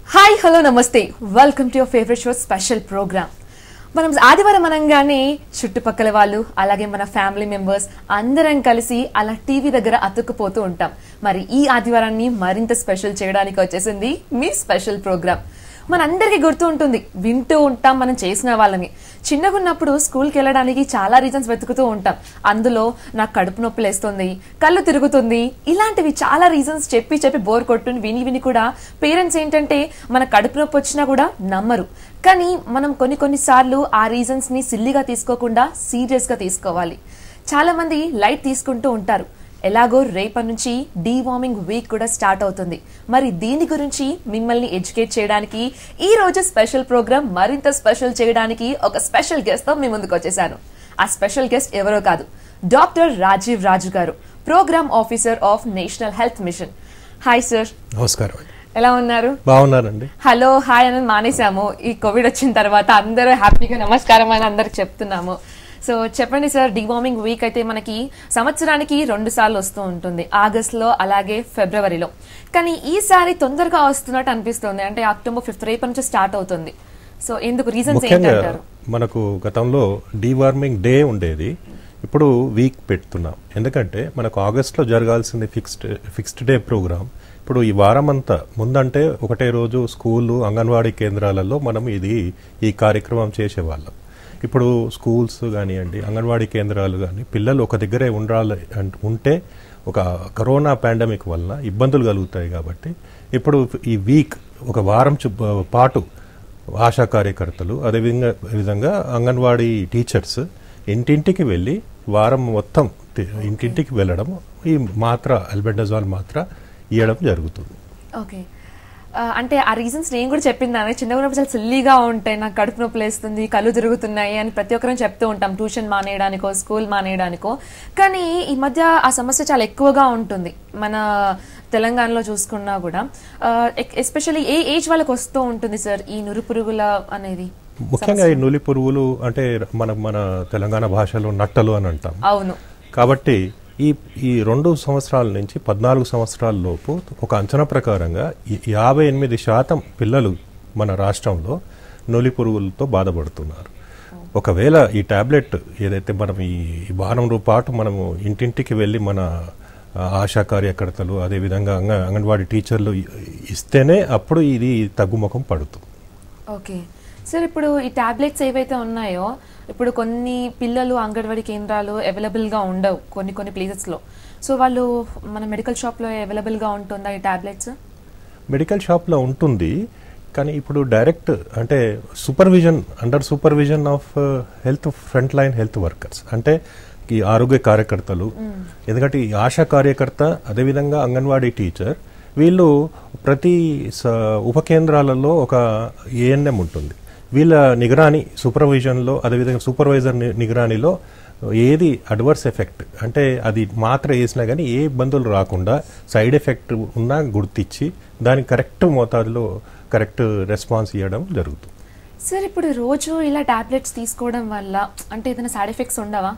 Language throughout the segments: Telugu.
హాయ్ హలో నమస్తే welcome to your favourite show special programme మనం ఆదివారం అనగానే చుట్టుపక్కల వాళ్ళు అలాగే మన ఫ్యామిలీ మెంబర్స్ అందరం కలిసి అలా టీవీ దగ్గర అతుక్కుపోతూ ఉంటాం మరి ఈ ఆదివారాన్ని మరింత స్పెషల్ చేయడానికి వచ్చేసింది మీ స్పెషల్ ప్రోగ్రామ్ మనందరికీ గుర్తు ఉంటుంది వింటూ ఉంటాం మనం చేసిన వాళ్ళని చిన్నగా ఉన్నప్పుడు స్కూల్కి వెళ్ళడానికి చాలా రీజన్స్ వెతుకుతూ ఉంటాం అందులో నాకు కడుపు నొప్పి లేస్తుంది కళ్ళు తిరుగుతుంది ఇలాంటివి చాలా రీజన్స్ చెప్పి చెప్పి బోర్ కొట్టుని విని విని కూడా పేరెంట్స్ ఏంటంటే మన కడుపు నొప్పి వచ్చినా కూడా నమ్మరు కానీ మనం కొన్ని కొన్ని సార్లు ఆ రీజన్స్ ని సిల్లిగా తీసుకోకుండా సీరియస్ గా తీసుకోవాలి చాలా మంది లైట్ తీసుకుంటూ ఉంటారు ఎలాగో రేపటి నుంచి డీవార్మింగ్ వీక్ కూడా స్టార్ట్ అవుతుంది మరి దీని గురించి మిమ్మల్ని ఎడ్యుకేట్ చేయడానికి ఈ రోజు స్పెషల్ ప్రోగ్రామ్ మరింత స్పెషల్ చేయడానికి ఒక స్పెషల్ గెస్ట్ తో మీ ముందుకు వచ్చేసాను ఆ స్పెషల్ గెస్ట్ ఎవరో కాదు డాక్టర్ రాజీవ్ రాజు గారు programme officer of national health mission hi sir నమస్కారం అండి ఎలా ఉన్నారు బాగున్నారండి హలో హాయ్ అని మానేసాము ఈ కోవిడ్ వచ్చిన తర్వాత అందరూ హ్యాపీగా నమస్కారం అని అందరికి చెప్తున్నాము సో చెప్పండి సార్ డివార్మింగ్ వీక్ అయితే మనకి సంవత్సరానికి రెండు సార్లు వస్తూ ఉంటుంది ఆగస్ట్లో అలాగే ఫిబ్రవరిలో కానీ ఈసారి తొందరగా వస్తున్నట్టు అనిపిస్తుంది అంటే అక్టోబర్ ఫిఫ్త్ రేపు నుంచి స్టార్ట్ అవుతుంది సో ఎందుకు రీజన్స్ ముఖ్యంగా ఏంటంటారు మనకు గతంలో డీవార్మింగ్ డే ఉండేది ఇప్పుడు వీక్ పెడుతున్నాం ఎందుకంటే మనకు ఆగస్ట్లో జరగాల్సింది ఫిక్స్డ్ ఫిక్స్డ్ డే ప్రోగ్రామ్ ఇప్పుడు ఈ వారం అంతా ముందంటే ఒకటే రోజు స్కూళ్ళు అంగన్వాడీ కేంద్రాలలో మనం ఇది ఈ కార్యక్రమం చేసేవాళ్ళం ఇప్పుడు స్కూల్స్ కానివ్వండి అంగన్వాడీ కేంద్రాలు కానీ పిల్లలు ఒక దగ్గరే ఉండాలి అంట- ఉంటే ఒక కరోనా పాండమిక్ వలన ఇబ్బందులు కలుగుతాయి కాబట్టి ఇప్పుడు ఈ వీక్ ఒక వారం చు- పాటు ఆశా కార్యకర్తలు అదేవిధంగా విధంగా అంగన్వాడీ టీచర్స్ ఇంటింటికి వెళ్ళి వారం మొత్తం తి- ఇంటింటికి వెళ్ళడం ఈ మాత్ర అల్బెండజాల్ మాత్ర ఇవ్వడం జరుగుతుంది ఓకే ఆ, అంటే ఆ రీజన్స్ నేను కూడా చెప్పిందాను చిన్నగా ఉన్నప్పుడు చాలా సిల్లీగా ఉంటాయి నాకు కడుపు నొప్పి లేస్తుంది కళ్ళు తిరుగుతున్నాయి అని ప్రతి ఒక్కరం చెప్తూ ఉంటాం ట్యూషన్ మానేయడానికో స్కూల్ మానేయడానికో కానీ ఈ మధ్య ఆ సమస్య చాలా ఎక్కువగా ఉంటుంది మన తెలంగాణలో చూసుకున్నా కూడా ఎస్పెషల్లీ ఏ ఏజ్ వాళ్ళకి వస్తూ ఉంటుంది సార్ ఈ నురుపురుగుల అనేది ముఖ్యంగా ఈ నులి పురుగులు అంటే మన మన తెలంగాణ భాషలో నట్టలు అని అంటాం అవును కాబట్టి ఈ ఈ రెండు సంవత్సరాల నుంచి పద్నాలుగు సంవత్సరాల లోపు ఒక అంచనా ప్రకారంగా ఈ యాభై ఎనిమిది శాతం పిల్లలు మన రాష్ట్రంలో నొలి పురుగులతో బాధపడుతున్నారు ఒకవేళ ఈ టాబ్లెట్ ఏదైతే మనం ఈ వారం రూ- పాటు మనము ఇంటింటికి వెళ్ళి మన ఆ, ఆశా కార్యకర్తలు అదేవిధంగా అంగ అంగన్వాడీ టీచర్లు ఇ- ఇస్తేనే అప్పుడు ఇది తగ్గుముఖం పడుతుంది ఓకే సార్ ఇప్పుడు ఈ టాబ్లెట్స్ ఏవైతే ఉన్నాయో ఇప్పుడు కొన్ని పిల్లలు అంగన్వాడీ కేంద్రాలు అవైలబుల్గా ఉండవు కొన్ని కొన్ని ప్లేసెస్లో సో వాళ్ళు మన మెడికల్ షాప్లో అవైలబుల్గా ఉంటుందా ఈ టాబ్లెట్స్ మెడికల్ షాప్లో ఉంటుంది కానీ ఇప్పుడు డైరెక్ట్ అంటే supervision under supervision of health front line health workers అంటే ఈ ఆరోగ్య కార్యకర్తలు ఎందుకంటే ఈ ఆశా కార్యకర్త అదేవిధంగా అంగన్వాడీ టీచర్ వీళ్ళు ప్రతి స- ఉప కేంద్రాలలో ఒక ఏఎన్ఎం ఉంటుంది వీళ్ళ నిగరాని సూపర్విజన్లో అదేవిధంగా సూపర్వైజర్ ని- నిగరానిలో ఏది అడ్వర్స్ ఎఫెక్ట్ అంటే అది మాత్ర వేసినా కానీ ఏ ఇబ్బందులు రాకుండా సైడ్ ఎఫెక్ట్ ఉన్నా గుర్తించి దానికి కరెక్ట్ మోతాదులో కరెక్ట్ రెస్పాన్స్ ఇవ్వడం జరుగుతుంది సార్ ఇప్పుడు రోజు ఇలా టాబ్లెట్స్ తీసుకోవడం వల్ల అంటే ఏదైనా సైడ్ ఎఫెక్ట్స్ ఉండవా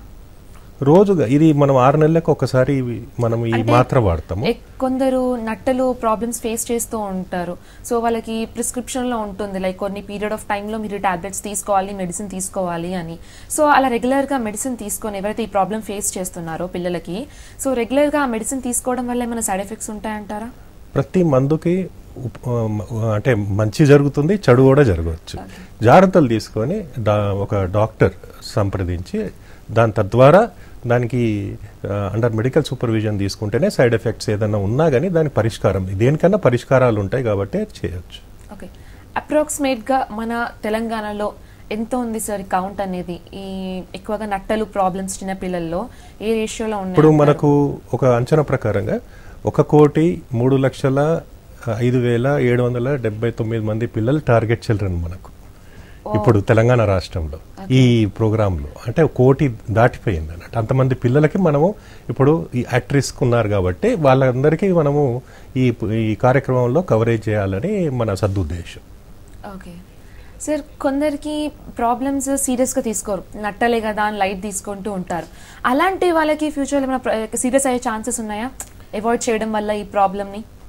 రోజుగా ఇది మనం ఆరు నెలలకు ఒకసారి ఇవి- మనం ఈ అంటే మాత్ర వాడతాము ఎక్- కొందరు నట్టలు ప్రాబ్లమ్స్ ఫేస్ చేస్తూ ఉంటారు సో వాళ్ళకి ప్రిస్క్రిప్షన్లో ఉంటుంది లైక్ కొన్ని పీరియడ్ ఆఫ్ టైంలో మీరు టాబ్లెట్స్ తీసుకోవాలి మెడిసిన్ తీసుకోవాలి అని సో అలా రెగ్యులర్గా మెడిసిన్ తీసుకొని ఎవరైతే ఈ ప్రాబ్లమ్ ఫేస్ చేస్తున్నారో పిల్లలకి సో రెగ్యులర్గా ఆ మెడిసిన్ తీసుకోవడం వల్ల ఏమైనా సైడ్ ఎఫెక్ట్స్ ఉంటాయంటారా ప్రతి మందుకి ఉప్- ఆ, అంటే మంచి జరుగుతుంది చెడు కూడా జరగవచ్చు జాగ్రత్తలు తీసుకొని డా ఒక డాక్టర్ సంప్రదించి దాని తద్వారా దానికి అండర్ మెడికల్ సూపర్విజన్ తీసుకుంటేనే సైడ్ ఎఫెక్ట్స్ ఏదైనా ఉన్నా కానీ దానికి పరిష్కారం దేనికన్నా పరిష్కారాలు ఉంటాయి కాబట్టి అది చేయొచ్చు ఓకే అప్రాక్సిమేట్గా మన తెలంగాణలో ఎంత ఉంది సార్ కౌంట్ అనేది ఈ ఎక్కువగా నట్టలు ప్రాబ్లమ్స్ చిన్న పిల్లల్లో ఏ రేషియోలో ఉన్నాయి ఇప్పుడు మనకు ఒక అంచనా ప్రకారంగా ఒక కోటి మూడు లక్షల ఐదు వేల ఏడు వందల డెబ్బై తొమ్మిది మంది పిల్లలు టార్గెట్ చిల్డ్రన్ మనకు ఇప్పుడు తెలంగాణ రాష్ట్రంలో ఈ ప్రోగ్రాంలో అంటే కోటి దాటిపోయింది అన్నట్టు అంతమంది పిల్లలకి మనము ఇప్పుడు ఈ అట్ రిస్క్ ఉన్నారు కాబట్టి వాళ్ళందరికీ మనము ఈ ఈ కార్యక్రమంలో కవరేజ్ చేయాలని మన సదుద్దేశం ఓకే సార్ కొందరికి ప్రాబ్లమ్స్ సీరియస్గా తీసుకోరు నట్టలే కదా అని లైట్ తీసుకుంటూ ఉంటారు అలాంటి వాళ్ళకి ఫ్యూచర్లో ఏమైనా సీరియస్ అయ్యే ఛాన్సెస్ ఉన్నాయా అవాయిడ్ చేయడం వల్ల ఈ ప్రాబ్లమ్ని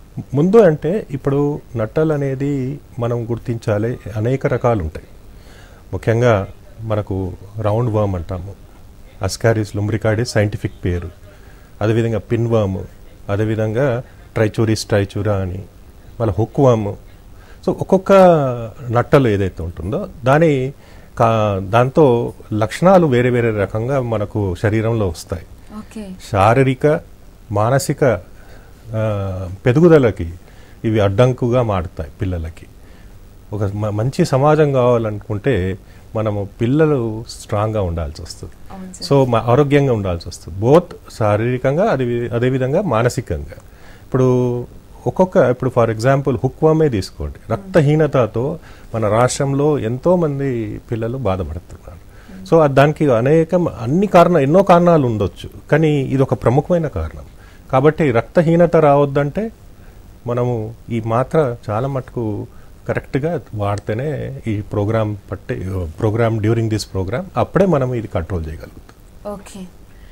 ముందు అంటే ఇప్పుడు నట్టలు అనేది మనం గుర్తించాలి అనేక రకాలు ఉంటాయి ముఖ్యంగా మనకు రౌండ్ వర్మ్ అంటాము అస్కారిస్ లుమ్రికాడిస్ సైంటిఫిక్ పేరు అదేవిధంగా పిన్ వర్మ్ అదేవిధంగా ట్రైచూరిస్ ట్రైచూరా అని మళ్ళీ హుక్ వర్మ్ సో ఒక్కొక్క నట్టలు ఏదైతే ఉంటుందో దాని కా దాంతో లక్షణాలు వేరే వేరే రకంగా మనకు శరీరంలో వస్తాయి ఓకే శారీరక మానసిక ఆ, పెరుగుదలకి ఇవి అడ్డంకుగా మారుతాయి పిల్లలకి ఒక మ- మంచి సమాజం కావాలనుకుంటే మనము పిల్లలు స్ట్రాంగ్గా ఉండాల్సి వస్తుంది అవును సార్ సో మా ఆరోగ్యంగా ఉండాల్సి వస్తుంది బోత్ శారీరకంగా అదే అదేవిధంగా మానసికంగా ఇప్పుడు ఒక్కొక్క ఇప్పుడు ఫర్ ఎగ్జాంపుల్ హుక్వామే తీసుకోండి రక్తహీనతతో మన రాష్ట్రంలో ఎంతో మంది పిల్లలు బాధపడుతున్నారు సో అది దానికి అనేక అన్ని కారణాలు ఎన్నో కారణాలు ఉండొచ్చు కానీ ఇది ఒక ప్రముఖమైన కారణం కాబట్టి రక్తహీనత రావద్దంటే మనము ఈ మాత్ర చాలా మటుకు కరెక్ట్గా వాడితేనే ఈ ప్రోగ్రామ్ పట్టి ప్రోగ్రామ్ డ్యూరింగ్ దిస్ ప్రోగ్రామ్ అప్పుడే మనం ఇది కంట్రోల్ చేయగలుగుతాం ఓకే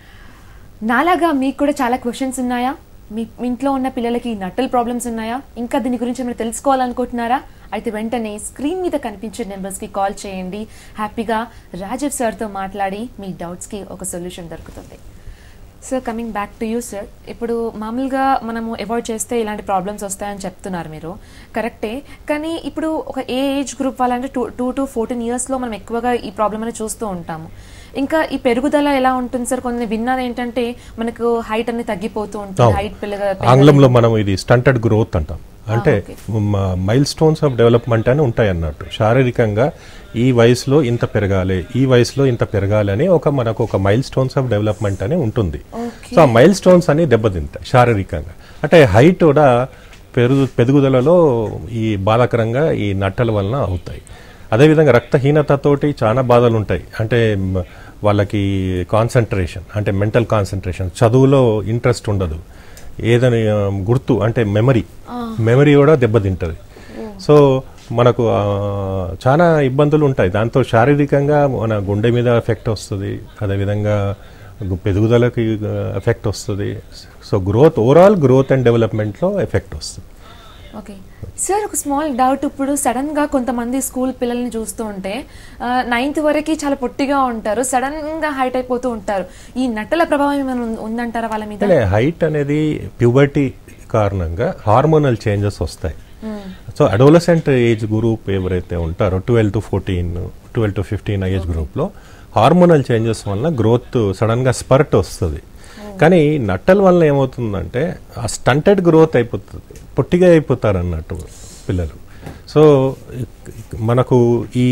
నాలాగా మీకు కూడా చాలా క్వశ్చన్స్ ఉన్నాయా మీ మీ ఇంట్లో ఉన్న పిల్లలకి నట్టల్ ప్రాబ్లమ్స్ ఉన్నాయా ఇంకా దీని గురించి మీరు తెలుసుకోవాలనుకుంటున్నారా అయితే వెంటనే స్క్రీన్ మీద కనిపించే నెంబర్స్కి కాల్ చేయండి హ్యాపీగా రాజీవ్ సార్తో మాట్లాడి మీ డౌట్స్కి ఒక సొల్యూషన్ దొరుకుతుంది sir coming back to you sir ఇప్పుడు మామూలుగా మనము అవాయిడ్ చేస్తే ఇలాంటి ప్రాబ్లమ్స్ వస్తాయని చెప్తున్నారు మీరు కరెక్టే కానీ ఇప్పుడు ఒక ఏ ఏజ్ గ్రూప్ వాళ్ళంటే టూ టూ టు ఫోర్టీన్ ఇయర్స్లో మనం ఎక్కువగా ఈ ప్రాబ్లమ్ అనేది చూస్తూ ఉంటాము ఇంకా ఈ పెరుగుదల ఎలా ఉంటుంది సార్ కొన్ని విన్నది ఏంటంటే మనకు హైట్ అనేది తగ్గిపోతూ ఉంటుంది హైట్ పిల్లగా ఆంగ్లంలో మనం ఇది స్టంటెడ్ గ్రోత్ అంటాం అంటే okay. Milestones of development అని ఉంటాయి అన్నట్టు శారీరకంగా ఈ వయసులో ఇంత పెరగాలి ఈ వయసులో ఇంత పెరగాలి అని ఒక మనకు ఒక మైల్ స్టోన్స్ ఆఫ్ డెవలప్మెంట్ అని ఉంటుంది ఓకే సో ఆ మైల్ స్టోన్స్ అని దెబ్బతింటాయి శారీరకంగా అంటే హైట్ కూడా పెరుగు పెరుగుదలలో ఈ బాధాకరంగా ఈ నట్టల వలన అవుతాయి అదేవిధంగా రక్తహీనతతోటి చాలా బాధలు ఉంటాయి అంటే మ్, వాళ్ళకి కాన్సన్ట్రేషన్ అంటే మెంటల్ కాన్సన్ట్రేషన్ చదువులో ఇంట్రెస్ట్ ఉండదు ఏదని ఆ, గుర్తు అంటే మెమరీ మెమరీ కూడా దెబ్బతింటుంది సో మనకు ఆ, చాలా ఇబ్బందులు ఉంటాయి దాంతో శారీరకంగా మన గుండె మీద ఎఫెక్ట్ వస్తుంది అదేవిధంగా గు- పెరుగుదలకి ఎఫెక్ట్ వస్తుంది so growth overall growth and డెవలప్మెంట్లో ఎఫెక్ట్ వస్తుంది ఓకే సార్ ఒక స్మాల్ డౌట్ ఇప్పుడు సడన్ గా కొంతమంది స్కూల్ పిల్లల్ని చూస్తూ ఉంటే నైన్త్ వరకు చాలా పొట్టిగా ఉంటారు సడన్ గా హైట్ అయిపోతూ ఉంటారు ఈ నట్టల ప్రభావం ఏమైనా ఉం- ఉందంటారా వాళ్ళ మీద అంటే హైట్ అనేది ప్యూబర్టీ కారణంగా హార్మోనల్ చేంజెస్ వస్తాయి సో అడోలసెంట్ ఏజ్ గ్రూప్ ఎవరైతే ఉంటారో twelve to fourteen twelve to fifteen age గ్రూప్లో హార్మోనల్ చేంజెస్ వలన గ్రోత్ సడన్గా స్పర్ట్ వస్తుంది కానీ నట్టల వలన ఏమవుతుందంటే ఆ స్టంటెడ్ గ్రోత్ అయిపోతుంది పొట్టిగా అయిపోతారు అన్నట్టు పిల్లలు సో ఇక్- ఇక్ మనకు ఈ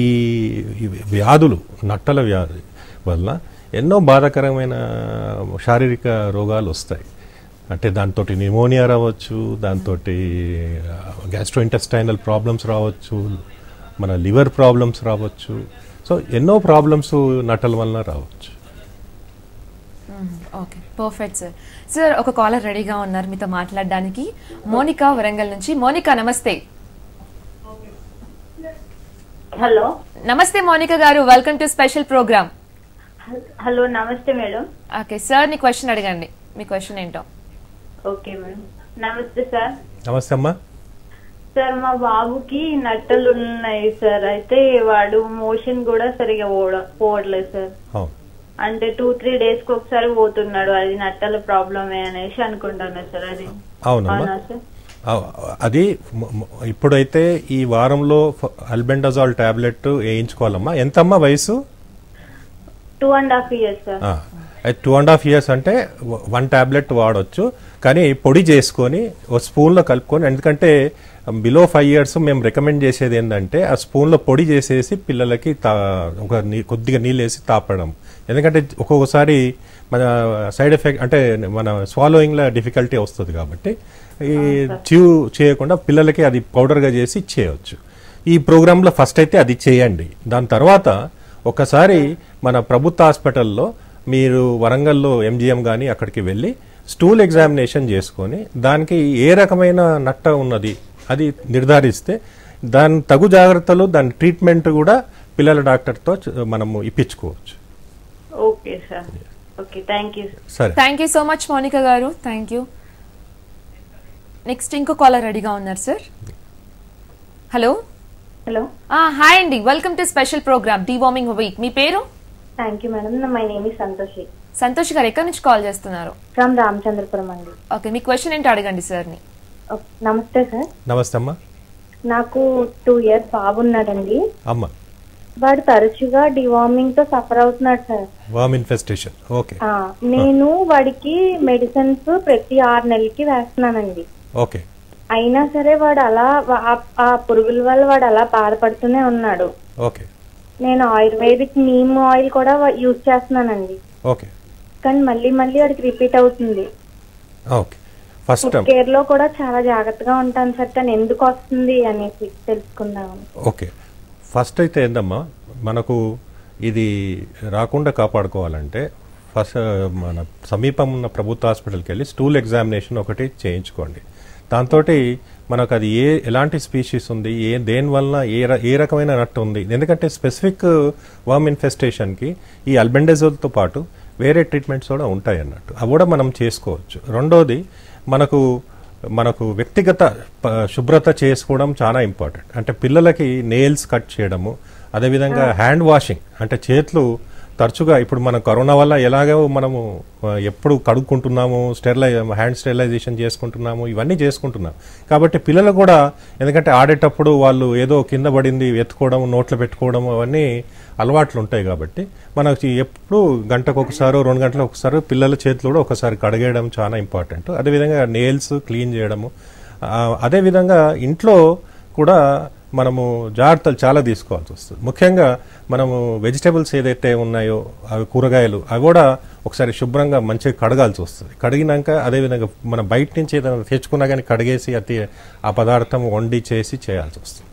ఈ వ్యాధులు నట్టల వ్యాధి వల్ల ఎన్నో బాధాకరమైన శారీరక రోగాలు వస్తాయి అంటే దాంతో నిమోనియా రావచ్చు దాంతో గ్యాస్ట్రో ఇంటెస్టైనల్ ప్రాబ్లమ్స్ రావచ్చు మన లివర్ ప్రాబ్లమ్స్ రావచ్చు సో ఎన్నో ప్రాబ్లమ్స్ నట్టల వలన రావచ్చు ఓకే పర్ఫెక్ట్ సార్ సార్ ఒక కాలర్ రెడీగా ఉన్నారు మీతో మాట్లాడడానికి మోనికా వరంగల్ నుంచి మోనికా నమస్తే హలో నమస్తే మోనికా గారు welcome to special programme hello నమస్తే మేడం ఓకే సార్ నీ క్వశ్చన్ అడగండి మీ క్వశ్చన్ ఏంటో ఓకే మేడం నమస్తే సార్ నమస్తే అమ్మా సార్ మా బాబుకి నట్టలు ఉన్నాయి సార్ అయితే వాడు మోషన్ కూడా సరిగా పోవడం పోవట్లేదు సార్ అవును అంటే టూ త్రీ డేస్ కి ఒకసారి పోతున్నాడు అది నట్టల ప్రాబ్లమే అనేసి అనుకుంటున్నా సార్ అది అవునమ్మా అవునా సార్ అవ్- అది మ- మ- ఇప్పుడైతే ఈ వారంలో అల్బెండజాల్ టాబ్లెట్ వేయించుకోవాలమ్మా ఎంతమ్మా వయసు two and half years sir అయితే టూ అండ్ హాఫ్ ఇయర్స్ అంటే వ- వన్ టాబ్లెట్ వాడొచ్చు కానీ పొడి చేసుకొని ఒక స్పూన్లో కలుపుకొని ఎందుకంటే బిలో ఫైవ్ ఇయర్స్ మేము రికమెండ్ చేసేది ఏంటంటే ఆ స్పూన్లో పొడి చేసేసి పిల్లలకి తా ఒక నీ- కొద్దిగా నీళ్ళు వేసి తాపడం ఎందుకంటే ఒక్కొక్కసారి మన సైడ్ ఎఫెక్ట్ అంటే మన స్వాలోయింగ్లో డిఫికల్టీ వస్తుంది కాబట్టి ఈ చ్యూ చేయకుండా పిల్లలకి అది పౌడర్గా చేసి చేయవచ్చు ఈ ప్రోగ్రాంలో ఫస్ట్ అయితే అది చేయండి దాని తర్వాత ఒకసారి మన ప్రభుత్వ హాస్పిటల్లో మీరు వరంగల్లో ఎంజిఎం కానీ అక్కడికి వెళ్ళి స్టూల్ ఎగ్జామినేషన్ చేసుకొని దానికి ఏ రకమైన నట్ట ఉన్నది అది నిర్ధారిస్తే దాని తగు జాగ్రత్తలు దాని ట్రీట్మెంట్ కూడా పిల్లల డాక్టర్తో చ- మనము ఇప్పించుకోవచ్చు okay sir okay thank you సరే thank you so much Monica గారు థ్యాంక్ యూ నెక్స్ట్ ఇంకో కాలర్ రెడీగా ఉన్నారు సార్ హలో హలో హాయ్ అండి welcome to special programme worming week మీ పేరు thank you madam my name is Santoshi Santosh గారు ఎక్కడి నుంచి కాల్ చేస్తున్నారు ఫ్రమ్ రామచంద్రపురం అండి ఓకే మీ క్వశ్చన్ ఏంటో అడగండి సార్ని ఓకే, నమస్తే సార్ నమస్తే అమ్మా నాకు టూ ఇయర్స్ బాబు ఉన్నాడండి అమ్మ వాడు తరచుగా డివార్మింగ్ తో సఫర్ అవుతున్నాడు సార్ వామ్ ఇన్ఫెస్టేషన్ ఓకే ఆ, నేను వాడికి మెడిసిన్స్ ప్రతి ఆరు నెలలకి వేస్తున్నానండి ఓకే అయినా సరే వాడు అలా వా- ఆ- ఆ పురుగుల వల్ల వాడు అలా బాధపడుతూనే ఉన్నాడు ఓకే నేను ఆయుర్వేదిక్ నీమ్ ఆయిల్ కూడా యూజ్ చేస్తున్నానండి ఓకే కానీ మళ్ళీ మళ్ళీ వాడికి రిపీట్ అవుతుంది ఓకే ఫస్ట్ ఫుడ్ కేర్ లో కూడా చాలా జాగ్రత్తగా ఉంటాను సార్ కానీ ఎందుకు వస్తుంది అనేసి తెలుసుకుందామని ఓకే ఫస్ట్ అయితే ఏందమ్మా మనకు ఇది రాకుండా కాపాడుకోవాలంటే ఫస్ట్ మన సమీపం ఉన్న ప్రభుత్వ హాస్పిటల్కి వెళ్ళి స్టూల్ ఎగ్జామినేషన్ ఒకటి చేయించుకోండి దాంతో మనకు అది ఏ ఎలాంటి స్పీషీస్ ఉంది ఏ దేని వలన ఏ ర- ఏ రకమైన నట్టు ఉంది ఎందుకంటే స్పెసిఫిక్ వర్మ్ ఇన్ఫెస్టేషన్కి ఈ అల్బెండజోల్తో పాటు వేరే ట్రీట్మెంట్స్ కూడా ఉంటాయి అన్నట్టు అవి కూడా మనం చేసుకోవచ్చు రెండోది మనకు మనకు వ్యక్తిగత ప- శుభ్రత చేసుకోవడం చాలా ఇంపార్టెంట్ అంటే పిల్లలకి నెయిల్స్ కట్ చేయడము అదేవిధంగా హ్యాండ్ వాషింగ్ అంటే చేతులు తరచుగా ఇప్పుడు మన కరోనా వల్ల ఎలాగో మనము ఆ, ఎప్పుడు కడుక్కుంటున్నాము స్టెరిలై హ్యాండ్ స్టెరిలైజేషన్ చేసుకుంటున్నాము ఇవన్నీ చేసుకుంటున్నాం కాబట్టి పిల్లలు కూడా ఎందుకంటే ఆడేటప్పుడు వాళ్ళు ఏదో కింద పడింది ఎత్తుకోవడం నోట్లో పెట్టుకోవడం అవన్నీ అలవాట్లు ఉంటాయి కాబట్టి మనకి ఎప్పుడు గంటకు ఒకసారి రెండు గంటలకు ఒకసారి పిల్లల చేతులు కూడా ఒకసారి కడిగేయడం చాలా ఇంపార్టెంట్ అదేవిధంగా నెయిల్స్ క్లీన్ చేయడము ఆ, అదేవిధంగా ఇంట్లో కూడా మనము జాగ్రత్తలు చాలా తీసుకోవాల్సి వస్తుంది ముఖ్యంగా మనము వెజిటేబుల్స్ ఏదైతే ఉన్నాయో అవి కూరగాయలు అవి కూడా ఒకసారి శుభ్రంగా మంచిగా కడగాల్సి వస్తుంది కడిగినాక అదేవిధంగా మన బయట నుంచి ఏదైనా తెచ్చుకున్నా కానీ కడిగేసి అతి ఆ పదార్థం వండి చేసి చేయాల్సి వస్తుంది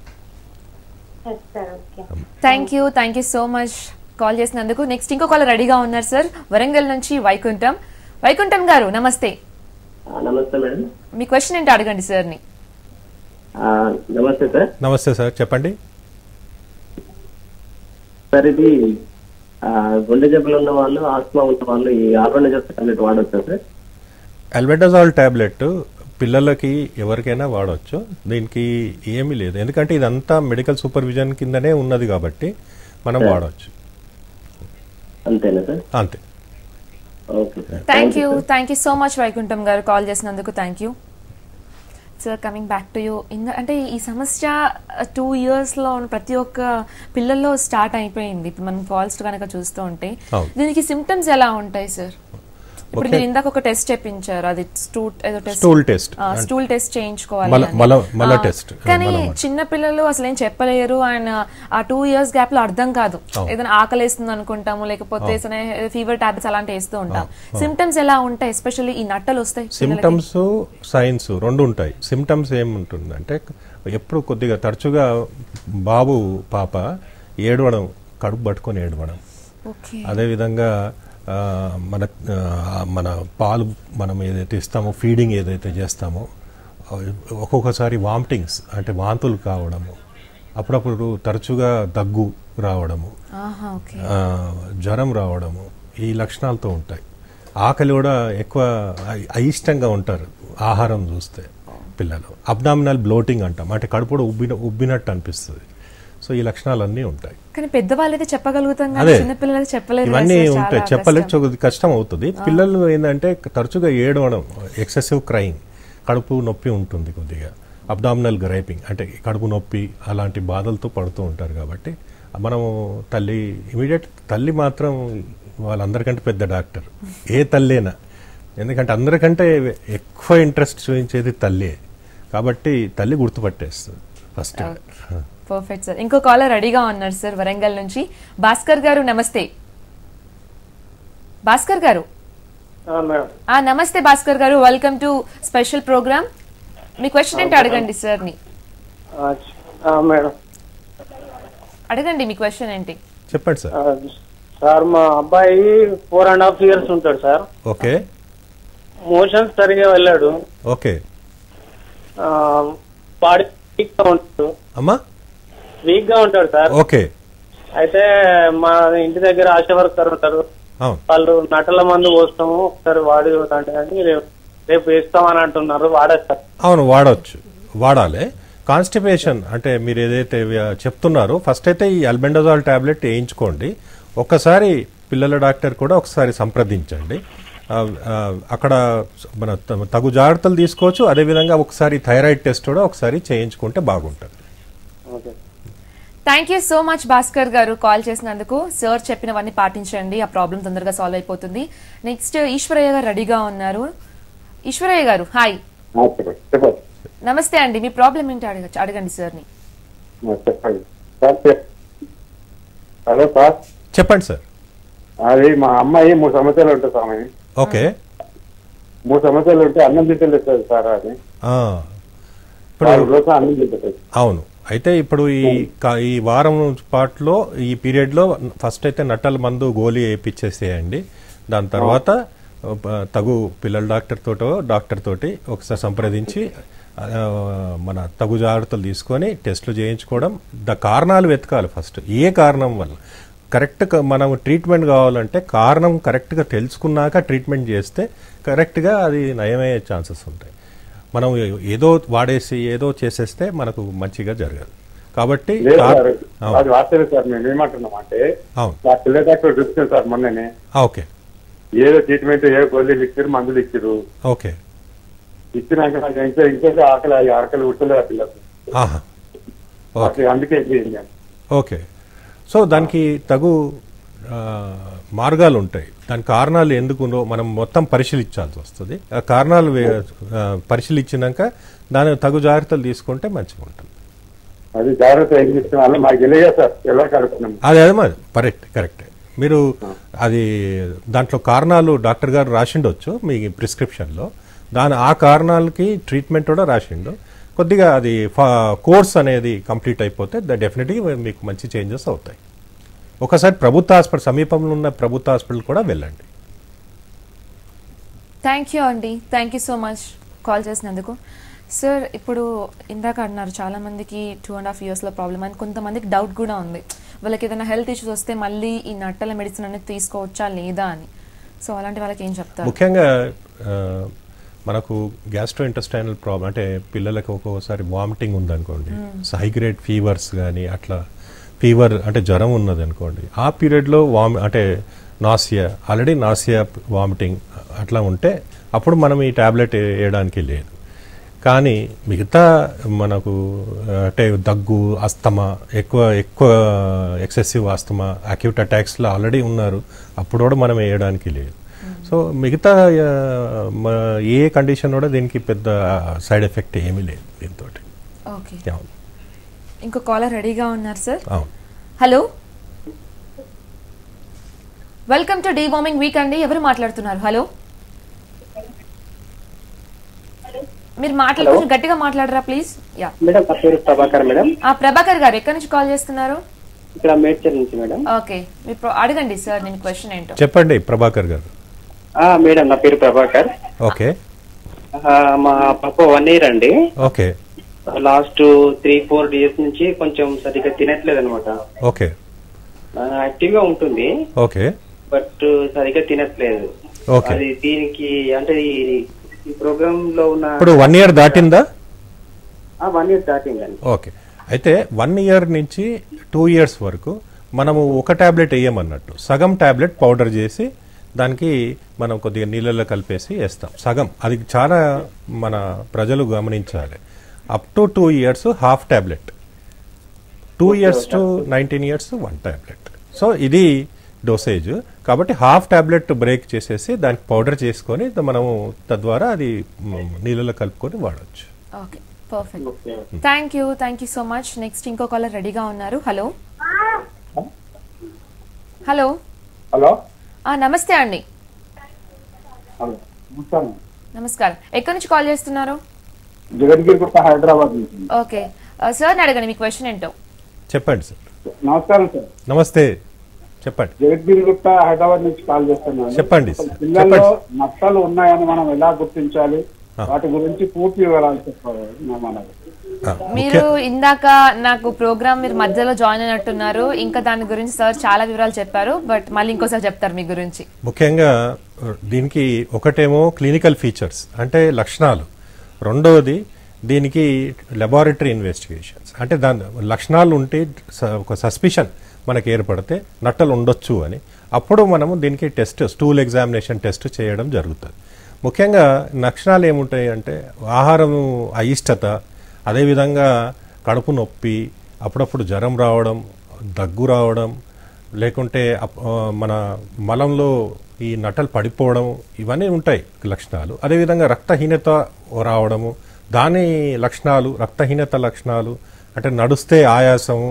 yes sir okay thank you thank you so much call చేసినందుకు నెక్స్ట్ ఇంకో కాలర్ రెడీగా ఉన్నారు సార్ వరంగల్ నుంచి వైకుంఠం వైకుంఠం గారు నమస్తే ఆ, నమస్తే మేడం మీ క్వశ్చన్ ఏంటో అడగండి సార్ని ఆ, నమస్తే సార్ నమస్తే సార్ చెప్పండి సార్ ఇది ఆ, గుండె జబ్బులు ఉన్న వాళ్ళు ఆస్మా ఉన్న వాళ్ళు ఈ ఆర్వనజర్ టాబ్లెట్ వాడొచ్చా సార్ అల్బెండజాల్ టాబ్లెట్ పిల్లలకి ఎవరికైనా వాడవచ్చు దీనికి ఏమీ లేదు ఎందుకంటే ఇదంతా మెడికల్ సూపర్విజన్ కిందనే ఉన్నది కాబట్టి మనం వాడవచ్చు అంతేనా సార్ అంతే okay sir thank you thank you so much Vaikuntham గారు కాల్ చేసినందుకు thank you sir coming back to you ఇంద అంటే ఈ సమస్య టూ ఇయర్స్లో ఉన్న ప్రతి ఒక్క పిల్లల్లో స్టార్ట్ అయిపోయింది ఇప్పుడు మనం కాల్స్ కనుక చూస్తూ ఉంటే అవును. దీనికి సిమ్టమ్స్ ఎలా ఉంటాయి సార్ ఇప్పుడు Okay. మీరు ఇందాక ఒక టెస్ట్ చెప్పించారు అది స్టూట్ ఏదో test Stool test. Stool test చేయించుకోవాలి మల- అని. మల- మల ఆ, test. కానీ మల- మల. చిన్న పిల్లలు అసలు ఏం చెప్పలేరు అండ్ ఆ టూ ఇయర్స్ గ్యాప్ లో అర్థం కాదు అవును. ఏదైనా ఆకలేస్తుంది అనుకుంటాము లేకపోతే ఫీవర్ టాబ్లెట్స్ అలాంటివి వేస్తూ ఉంటాం సిమ్టమ్స్ ఎలా ఉంటాయి ఎస్పెషల్లీ ఈ నట్టలు వస్తాయి పిల్లలకి. సిమ్టమ్స్ సైన్స్ రెండు ఉంటాయి సిమ్టమ్స్ ఏముంటుందంటే ఎప్పుడు కొద్దిగా తరచుగా బాబు పాప ఏడవడం కడుపు పట్టుకొని ఏడవడం ఓకే అదేవిధంగా ఆ, మన ఆ, మన పాలు మనం ఏదైతే ఇస్తామో ఫీడింగ్ ఏదైతే చేస్తామో ఆ, ఒక్కొక్కసారి వామిటింగ్స్ అంటే వాంతులు కావడము అప్పుడప్పుడు తరచుగా దగ్గు రావడము ఆహా ఓకే ఆ, జ్వరం రావడము ఈ లక్షణాలతో ఉంటాయి ఆకలి కూడా ఎక్కువ అయి- అయిష్టంగా ఉంటారు ఆహారం చూస్తే పిల్లలు అబ్డామినల్ బ్లోటింగ్ అంటాం అంటే కడుపు కూడా ఉబ్బిన ఉబ్బినట్టు అనిపిస్తుంది సో ఈ లక్షణాలన్నీ ఉంటాయి కానీ పెద్దవాళ్ళు అయితే చెప్పగలుగుతాం కానీ అదే. చిన్న పిల్లలు అయితే చెప్పలేరు కదా ఇవన్నీ సార్, చాలా ఉంటాయి చెప్పలేక కష్టం. కొద్ది కష్టం అవుతుంది పిల్లలు ఏంటంటే తరచుగా ఏడవడం ఎక్సెసివ్ క్రైమ్ కడుపు నొప్పి ఉంటుంది కొద్దిగా అబ్డామినల్ గ్రైపింగ్ అంటే కడుపు నొప్పి అలాంటి బాధలతో పడుతూ ఉంటారు కాబట్టి మనము తల్లి ఇమీడియట్ తల్లి మాత్రం వాళ్ళందరికంటే పెద్ద డాక్టర్ ఏ తల్లేనా ఎందుకంటే అందరికంటే ఎక్కువ ఇంట్రెస్ట్ చూపించేది తల్లే కాబట్టి తల్లి గుర్తుపట్టేస్తుంది ఫస్ట్ పర్ఫెక్ట్ సార్ ఇంకో కాలర్ రెడీగా ఉన్నారు సార్ వరంగల్ నుంచి భాస్కర్ గారు నమస్తే భాస్కర్ గారు మేడం ఆ నమస్తే భాస్కర్ గారు వెల్కమ్ టు స్పెషల్ ప్రోగ్రామ్ మీ క్వశ్చన్ ఏంటో అడగండి సార్ ని మేడం అడగండి మీ క్వశ్చన్ ఏంటి చెప్పండి సార్ సార్ మా అబ్బాయి ఫోర్ అండ్ హాఫ్ ఇయర్స్ ఉంటాడు సార్ ఓకే మోషన్స్ సరిగా వెళ్ళాడు ఓకే బాడీ వీక్ గా ఉంటాడు అమ్మా వీక్ గా ఉంటాడు సార్ ఓకే అయితే మా ఇంటి దగ్గర ఆశా వర్కర్ ఉంటారు అవును వాళ్ళు నటల మందు పోస్తాము ఒకసారి వాడి అంటే కానీ రేపు వేస్తామని అంటున్నారు వాడేస్తారు అవును వాడవచ్చు వాడాలి కాన్స్టిపేషన్ అంటే మీరు ఏదైతే వ్య- చెప్తున్నారో ఫస్ట్ అయితే ఈ అల్బెండజాల్ టాబ్లెట్ వేయించుకోండి ఒక్కసారి పిల్లల డాక్టర్ కూడా ఒకసారి సంప్రదించండి ఆ, ఆ, అక్కడ మన త- తగు జాగ్రత్తలు తీసుకోవచ్చు అదేవిధంగా ఒకసారి థైరాయిడ్ టెస్ట్ కూడా ఒకసారి చేయించుకుంటే బాగుంటుంది okay thank you so much Bhaskar గారు కాల్ చేసినందుకు సార్ చెప్పినవన్నీ పాటించండి ఆ ప్రాబ్లం తొందరగా సాల్వ్ అయిపోతుంది నెక్స్ట్ ఈశ్వరయ్య గారు రెడీగా ఉన్నారు ఈశ్వరయ్య గారు హాయ్ చెప్పండి నమస్తే అండి మీ ప్రాబ్లం ఏంటి అడగచ్చు అడగండి సార్ని చెప్పండి సార్ చెప్- హలో సార్ చెప్పండి సార్ అది మా అమ్మాయి మూడు సంవత్సరాలు ఉంటుంది స్వామి ఓకే మూడు సంవత్సరాలు ఉంటే అన్నం తింటలేదు సార్ సార్ అది ఆ. ఇప్పుడు నాలుగు రోజులు అన్నం తింటలేదు అవును అయితే ఇప్పుడు ఈ క- ఈ వారం పాటులో ఈ పీరియడ్ లో ఫస్ట్ అయితే నట్టల మందు గోళీ వేయించేసేయండి దాని తర్వాత ఆ, తగు పిల్లల డాక్టర్ తోటో డాక్టర్ తోటి ఒకసారి సంప్రదించి ఆ, మన తగు జాగ్రత్తలు తీసుకొని టెస్టులు చేయించుకోవడం ద కారణాలు వెతకాలి ఫస్ట్ ఏ కారణం వల్ల కరెక్ట్ మనం ట్రీట్మెంట్ కావాలంటే కారణం కరెక్ట్గా తెలుసుకున్నాక ట్రీట్మెంట్ చేస్తే కరెక్ట్గా అది నయమయ్యే ఛాన్సెస్ ఉంటాయి మనం ఏదో వాడేసి ఏదో చేసేస్తే మనకు మంచిగా జరగదు కాబట్టి లేదు కా- సార్ అవును. అది వాస్తవే సార్ మేము ఏమంటున్నాం అంటే అవును మా పిల్ల డాక్టర్ చూపించాను సార్ మొన్ననే ఆ, ఓకే ఏదో ట్రీట్మెంట్ ఏ గోళీలు ఇచ్చారు మందులు ఇచ్చారు ఓకే ఇచ్చినాక నాకు ఇంకా ఇంకా ఆకలి ఆకలి ఉట్టలేదు ఆ పిల్లకు ఆహా ఓకే అట్లా అందుకే ఇది ఓకే సో దానికి తగు ఆ, మార్గాలు ఉంటాయి దాని కారణాలు ఎందుకునో మనం మొత్తం పరిశీలించాల్సి వస్తుంది ఆ కారణాలు వే- ఆ, పరిశీలించినాక దాని తగు జాగ్రత్తలు తీసుకుంటే మంచిగా ఉంటుంది అది జాగ్రత్త ఏం చెప్తున్నా మాకు తెలియదు సార్ ఎలా కడుపుతున్నాం అదే అదే మరి కరెక్ట్ కరెక్ట్ మీరు అది దాంట్లో కారణాలు డాక్టర్ గారు రాసిండొచ్చు మీ ప్రిస్క్రిప్షన్లో దాని ఆ కారణాలకి ట్రీట్మెంట్ కూడా రాసిండు కొద్దిగా అది కోర్స్ అనేది కంప్లీట్ అయిపోతే డెఫినెట్గా మీకు మంచి చేంజెస్ అవుతాయి ఒకసారి ప్రభుత్వ హాస్పిటల్ సమీపంలో ఉన్న ప్రభుత్వ హాస్పిటల్ కూడా వెళ్ళండి థ్యాంక్ యూ అండి thank you so much call చేసినందుకు సార్ ఇప్పుడు ఇందాక అన్నారు చాలా మందికి టూ అండ్ హాఫ్ ఇయర్స్లో ప్రాబ్లమ్ అని కొంతమందికి డౌట్ కూడా ఉంది వాళ్ళకి ఏదైనా హెల్త్ ఇష్యూస్ వస్తే మళ్ళీ ఈ నట్టల మెడిసిన్ అనేది తీసుకోవచ్చా లేదా అని సో అలాంటి వాళ్ళకి ఏం చెప్తారు ముఖ్యంగా ఆ, మనకు గ్యాస్ట్రో ఇంటెస్టైనల్ ప్రాబ్లం అంటే పిల్లలకు ఒక్కొక్కసారి వామిటింగ్ ఉందనుకోండి హై గ్రేడ్ ఫీవర్స్ కానీ అట్లా ఫీవర్ అంటే జ్వరం ఉన్నది అనుకోండి ఆ పీరియడ్లో వామి అంటే నాసియా ఆల్రెడీ నాసియా వామిటింగ్ అట్లా ఉంటే అప్పుడు మనం ఈ టాబ్లెట్ వేయడానికి లేదు కానీ మిగతా మనకు ఆ, అంటే దగ్గు అస్తమా ఎక్కువ ఎక్కువ ఎక్సెసివ్ అస్తమా అక్యూట్ అటాక్స్లో ఆల్రెడీ ఉన్నారు అప్పుడు కూడా మనం వేయడానికి లేదు సో మిగతా ఆ, మ- ఏ కండిషన్ కూడా దీనికి పెద్ద సైడ్ ఎఫెక్ట్ ఏమీ లేదు దీంతో ఓకే అవును ఇంకో కాలర్ రెడీగా ఉన్నారు సార్ అవును hello welcome to the worming week అండి ఎవరు మాట్లాడుతున్నారు హలో మీరు మాట్లాడు కొంచెం గట్టిగా మాట్లాడరా ప్లీజ్ యా మేడం నా పేరు ప్రభాకర్ మేడం ఆ ప్రభాకర్ గారు ఎక్కడి నుంచి కాల్ చేస్తున్నారు ఇక్కడ మేడ్చల్ నుంచి మేడం ఓకే మీరు pro- అడగండి సార్ నేను క్వశ్చన్ ఏంటో చెప్పండి ప్రభాకర్ గారు ఆ, మేడం నా పేరు ప్రభాకర్ ఓకే ఆ, మా పాప వన్ ఇయర్ అండి okay last three four days నుంచి కొంచెం సరిగ్గా తినట్లేదు అనమాట ఓకే యాక్టివ్ గా ఉంటుంది ఓకే బట్ సరిగ్గా తినట్లేదు Okay. అది దీనికి అంటే ఈ- ఈ ప్రోగ్రామ్ లో ఉన్న ఇప్పుడు వన్ ఇయర్ దాటిందా వన్ ఇయర్ స్టార్టింగ్ అండి ఓకే అయితే వన్ ఇయర్ నుంచి టూ ఇయర్స్ వరకు మనము ఒక టాబ్లెట్ వేయమన్నట్టు సగం టాబ్లెట్ పౌడర్ చేసి దానికి మనం కొద్దిగా నీళ్ళలో కలిపేసి వేస్తాం సగం అది చాలా మన ప్రజలు గమనించాలి up to two years half tablet two years to nineteen years one tablet so ఇది డోసేజ్ కాబట్టి హాఫ్ టాబ్లెట్ బ్రేక్ చేసేసి దానికి పౌడర్ చేసుకొని మనము తద్వారా అది మ్, నీళ్ళలో కలుపుకొని వాడచ్చు okay perfect thank you thank you so much next ఇంకో కాలర్ రెడీగా ఉన్నారు హలో హలో హలో ఆ, నమస్తే అండి హలో నమస్కారం నమస్కారం ఎక్కడి నుంచి కాల్ చేస్తున్నారు జగద్గిరి గుట్ట హైదరాబాద్ నుంచి ఓకే సార్ అడగండి మీ క్వశ్చన్ ఏంటో చెప్పండి సార్ నమస్కారం సార్ నమస్తే చెప్పండి జగద్గిరి గుట్ట హైదరాబాద్ నుంచి కాల్ చేస్తున్నాను చెప్పండి అసలు సార్. పిల్లల్లో చెప్పండి. నష్టాలు ఉన్నాయని మనం ఎలా గుర్తించాలి ఆ. వాటి గురించి పూర్తి వివరాలు చెప్పాలి మనకు ఆ, మీరు ముఖ్య- ఇందాక నాకు ప్రోగ్రామ్ మీరు మధ్యలో జాయిన్ అయినట్టున్నారు ఇంకా దాని గురించి సార్ చాలా వివరాలు చెప్పారు బట్ మళ్ళీ ఇంకోసారి చెప్తారు మీ గురించి ముఖ్యంగా దీనికి ఒకటేమో క్లినికల్ ఫీచర్స్ అంటే లక్షణాలు రెండవది దీనికి లెబారెటరీ ఇన్వెస్టిగేషన్స్ అంటే దాని లక్షణాలు ఉంటే స- ఒక సస్పిషన్ మనకి ఏర్పడితే నట్టలు ఉండొచ్చు అని అప్పుడు మనము దీనికి టెస్ట్ స్టూల్ ఎగ్జామినేషన్ టెస్ట్ చేయడం జరుగుతుంది ముఖ్యంగా లక్షణాలు ఏముంటాయి అంటే ఆహారం అయిష్టత అదేవిధంగా కడుపు నొప్పి అప్పుడప్పుడు జ్వరం రావడం దగ్గు రావడం లేకుంటే అప్- ఆ, మన మలంలో ఈ నట్టలు పడిపోవడం ఇవన్నీ ఉంటాయి లక్షణాలు అదేవిధంగా రక్తహీనత రావడము దాని లక్షణాలు రక్తహీనత లక్షణాలు అంటే నడుస్తే ఆయాసము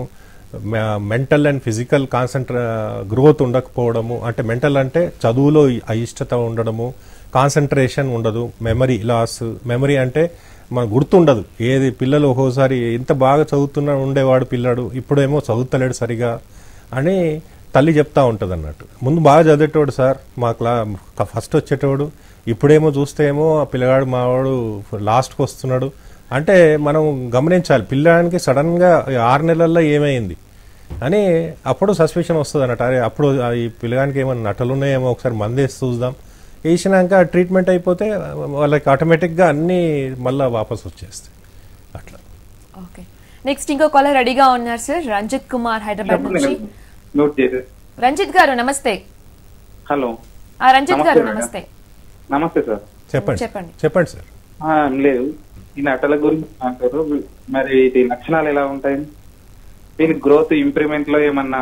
మెంటల్ అండ్ ఫిజికల్ కాన్సన్ట్రే గ్రోత్ ఉండకపోవడము అంటే మెంటల్ అంటే చదువులో అయిష్టత ఉండడము కాన్సన్ట్రేషన్ ఉండదు మెమరీ లాస్ మెమరీ అంటే మన గుర్తుండదు ఏది పిల్లలు ఒక్కోసారి ఎంత బాగా చదువుతున్నా ఉండేవాడు పిల్లాడు ఇప్పుడేమో చదువుతలేడు సరిగా అని తల్లి చెప్తా ఉంటుంది అన్నట్టు ముందు బాగా చదివేటోడు సార్ మా క్లా ఫస్ట్ వచ్చేటోడు ఇప్పుడేమో చూస్తే ఏమో ఆ పిల్లగాడు మావాడు లాస్ట్కి వస్తున్నాడు అంటే మనం గమనించాలి పిల్లానికి సడన్గా ఆరు నెలల్లో ఏమైంది అని అప్పుడు సస్పెషన్ వస్తుంది అన్నట్టు అరే అప్పుడు ఆ ఈ పిల్లగానికి ఏమైనా నటలు ఉన్నాయేమో ఒకసారి మందేసి చూద్దాం వేసినాక ట్రీట్మెంట్ అయిపోతే వాళ్ళకి ఆటోమేటిక్గా అన్నీ మళ్ళీ వాపస్ వచ్చేస్తాయి అట్లా ఓకే నెక్స్ట్ ఇంకో కాలర్ రెడీగా ఉన్నారు సార్ రంజిత్ కుమార్ హైదరాబాద్ నుంచి నోట్ చేసే రంజిత్ గారు నమస్తే హలో ఆ రంజిత్ గారు నమస్తే నమస్తే నమస్తే సార్ చెప్పండి చెప్పండి. చెప్పండి సార్ ఆ, ఏం లేదు ఈ నటల గురించి అంటారు మరి ఇది లక్షణాలు ఎలా ఉంటాయి దీని గ్రోత్ ఇంప్రూవ్మెంట్ లో ఏమన్నా